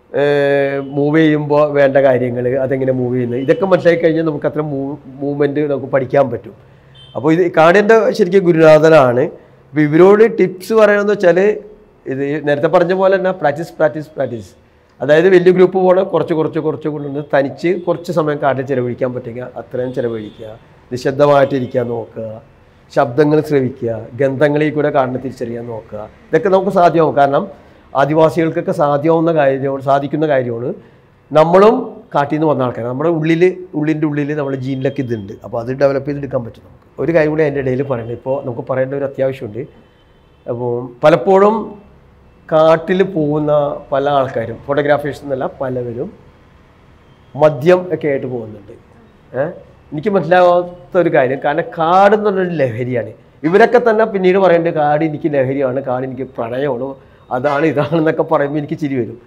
മൂവ് ചെയ്യുമ്പോൾ വേണ്ട കാര്യങ്ങൾ അതെങ്ങനെ മൂവ് ചെയ്യുന്നത് ഇതൊക്കെ മനസ്സിലാക്കി കഴിഞ്ഞാൽ നമുക്ക് അത്ര മൂവ്മെൻറ്റ് നമുക്ക് പഠിക്കാൻ പറ്റും അപ്പോൾ ഇത് കാടിൻ്റെ ശരിക്കും ഗുരുനാഥനാണ് അപ്പോൾ ഇവരോട് ടിപ്സ് പറയണമെന്ന് വെച്ചാൽ ഇത് നേരത്തെ പറഞ്ഞ പോലെ തന്നെ പ്രാക്ടീസ് പ്രാക്ടീസ് പ്രാക്ടീസ് അതായത് വലിയ ഗ്രൂപ്പ് പോകണം കുറച്ച് കുറച്ച് കുറച്ച് കൊണ്ടുവന്ന് തനിച്ച് കുറച്ച് സമയം കാട്ടിൽ ചിലവഴിക്കാൻ പറ്റുക അത്രയും ചിലവഴിക്കുക നിശബ്ദമായിട്ടിരിക്കാൻ നോക്കുക ശബ്ദങ്ങൾ ശ്രവിക്കുക ഗന്ധങ്ങളിൽ കൂടെ കാടിനെ തിരിച്ചറിയാൻ നോക്കുക ഇതൊക്കെ നമുക്ക് സാധ്യമാവും കാരണം ആദിവാസികൾക്കൊക്കെ സാധ്യമാവുന്ന കാര്യമാണ് സാധിക്കുന്ന കാര്യമാണ് നമ്മളും കാട്ടിൽ നിന്ന് വന്ന ആൾക്കാർ നമ്മുടെ ഉള്ളിൽ ഉള്ളിൻ്റെ ഉള്ളിൽ നമ്മുടെ ജീനിലൊക്കെ ഇതുണ്ട് അപ്പോൾ അത് ഡെവലപ്പ് ചെയ്തെടുക്കാൻ പറ്റും നമുക്ക് ഒരു കാര്യം കൂടി അതിൻ്റെ ഇടയിൽ പറയണം ഇപ്പോൾ നമുക്ക് പറയേണ്ട ഒരു അത്യാവശ്യമുണ്ട് അപ്പോൾ പലപ്പോഴും കാട്ടിൽ പോകുന്ന പല ആൾക്കാരും ഫോട്ടോഗ്രാഫേഴ്സ് എന്നല്ല പലവരും മദ്യം ഒക്കെ ആയിട്ട് പോകുന്നുണ്ട് ഏഹ് എനിക്ക് മനസ്സിലാവാത്ത ഒരു കാര്യം കാരണം കാട് എന്ന് പറഞ്ഞൊരു ലഹരിയാണ് ഇവരൊക്കെ തന്നെ പിന്നീട് പറയേണ്ടത് കാട് എനിക്ക് ലഹരിയാണ് കാട് എനിക്ക് പ്രണയമാണ് അതാണ് ഇതാണെന്നൊക്കെ പറയുമ്പോൾ എനിക്ക് ചിരി വരും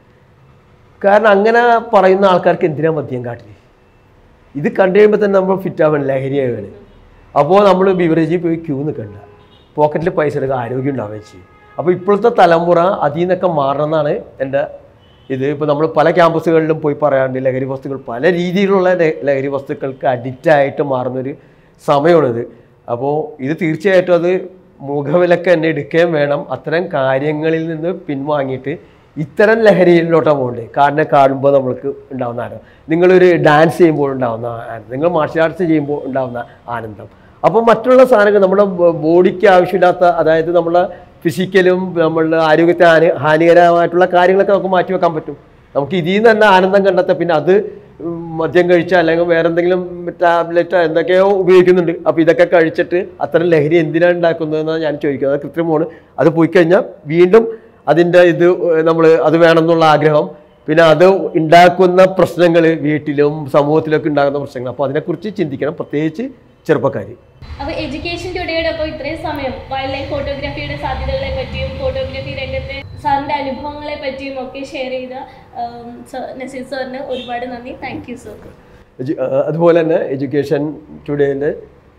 കാരണം അങ്ങനെ പറയുന്ന ആൾക്കാർക്ക് എന്തിനാ മദ്യം കാട്ടിൽ ഇത് കണ്ടു കഴിയുമ്പോൾ തന്നെ നമ്മൾ ഫിറ്റ് ആവാൻ ലഹരിയാവാണ് അപ്പോൾ നമ്മൾ ബിവറേജിൽ പോയി ക്യൂ നിൽക്കണ്ട പോക്കറ്റിൽ പൈസ എടുക്കുക ആരോഗ്യം ഉണ്ടാവുകയും ചെയ്യും അപ്പോൾ ഇപ്പോഴത്തെ തലമുറ അതിൽ നിന്നൊക്കെ മാറണമെന്നാണ് എൻ്റെ ഇത് ഇപ്പോൾ നമ്മൾ പല ക്യാമ്പസുകളിലും പോയി പറയാറുണ്ട് ലഹരി വസ്തുക്കൾ പല രീതിയിലുള്ള ല- ലഹരി വസ്തുക്കൾക്ക് അഡിക്റ്റ് ആയിട്ട് മാറുന്നൊരു സമയമാണിത് അപ്പോൾ ഇത് തീർച്ചയായിട്ടും അത് മുഖവിലക്ക് തന്നെ എടുക്കുകയും വേണം അത്തരം കാര്യങ്ങളിൽ നിന്ന് പിൻവാങ്ങിയിട്ട് ഇത്തരം ലഹരിയിലോട്ടാണ് പോകേണ്ടത് കാടിനെ കാണുമ്പോൾ നമ്മൾക്ക് ഉണ്ടാകുന്ന ആനന്ദം നിങ്ങളൊരു ഡാൻസ് ചെയ്യുമ്പോൾ ഉണ്ടാകുന്ന ആനന്ദം നിങ്ങൾ മാർഷൽ ആർട്സ് ചെയ്യുമ്പോൾ ഉണ്ടാകുന്ന ആനന്ദം അപ്പോൾ മറ്റുള്ള സാധനങ്ങൾ നമ്മുടെ ബ- ബോഡിക്ക് ആവശ്യമില്ലാത്ത അതായത് നമ്മളെ ഫിസിക്കലും നമ്മളുടെ ആരോഗ്യത്തെ ഹാനി ഹാനികരമായിട്ടുള്ള കാര്യങ്ങളൊക്കെ നമുക്ക് മാറ്റി വെക്കാൻ പറ്റും നമുക്ക് ഇതിൽ നിന്ന് തന്നെ ആനന്ദം കണ്ടെത്താം പിന്നെ അത് ഉം, മദ്യം കഴിച്ചാൽ അല്ലെങ്കിൽ വേറെ എന്തെങ്കിലും ടാബ്ലറ്റ് എന്തൊക്കെയോ ഉപയോഗിക്കുന്നുണ്ട് അപ്പോൾ ഇതൊക്കെ കഴിച്ചിട്ട് അത്തരം ലഹരി എന്തിനാണ് ഉണ്ടാക്കുന്നതെന്നാണ് ഞാൻ ചോദിക്കുന്നത് അത് കൃത്രിമമാണ് അത് പോയി കഴിഞ്ഞാൽ വീണ്ടും അതിൻ്റെ ഇത് നമ്മൾ അത് വേണമെന്നുള്ള ആഗ്രഹം പിന്നെ അത് ഉണ്ടാക്കുന്ന പ്രശ്നങ്ങൾ വീട്ടിലും സമൂഹത്തിലൊക്കെ ഉണ്ടാകുന്ന പ്രശ്നങ്ങൾ അപ്പോൾ അതിനെക്കുറിച്ച് ചിന്തിക്കണം പ്രത്യേകിച്ച് ചെറുപ്പക്കാർ അപ്പോൾ എഡ്യൂക്കേഷൻ ടുഡേയുടെ അപ്പോൾ ഇത്രയും സമയം വൈൽഡ് ലൈഫ് ഫോട്ടോഗ്രാഫിയുടെ സാധ്യതകളെ പറ്റിയും ഫോട്ടോഗ്രാഫി രംഗത്തെ സാറിൻ്റെ അനുഭവങ്ങളെ പറ്റിയും ഒക്കെ ഷെയർ ചെയ്ത ഉം, സർ- നസീർ സാറിന് ഒരുപാട് നന്ദി താങ്ക് യു സർ എജു- ആ, അതുപോലെ തന്നെ എഡ്യൂക്കേഷൻ ടുഡേൻ്റെ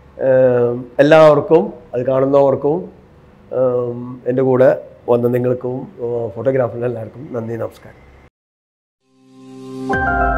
എല്ലാവർക്കും അത് കാണുന്നവർക്കും ഉം, എൻ്റെ കൂടെ വന്ന നിങ്ങൾക്കും ഫോട്ടോഗ്രാഫറിന് എല്ലാവർക്കും നന്ദി നമസ്കാരം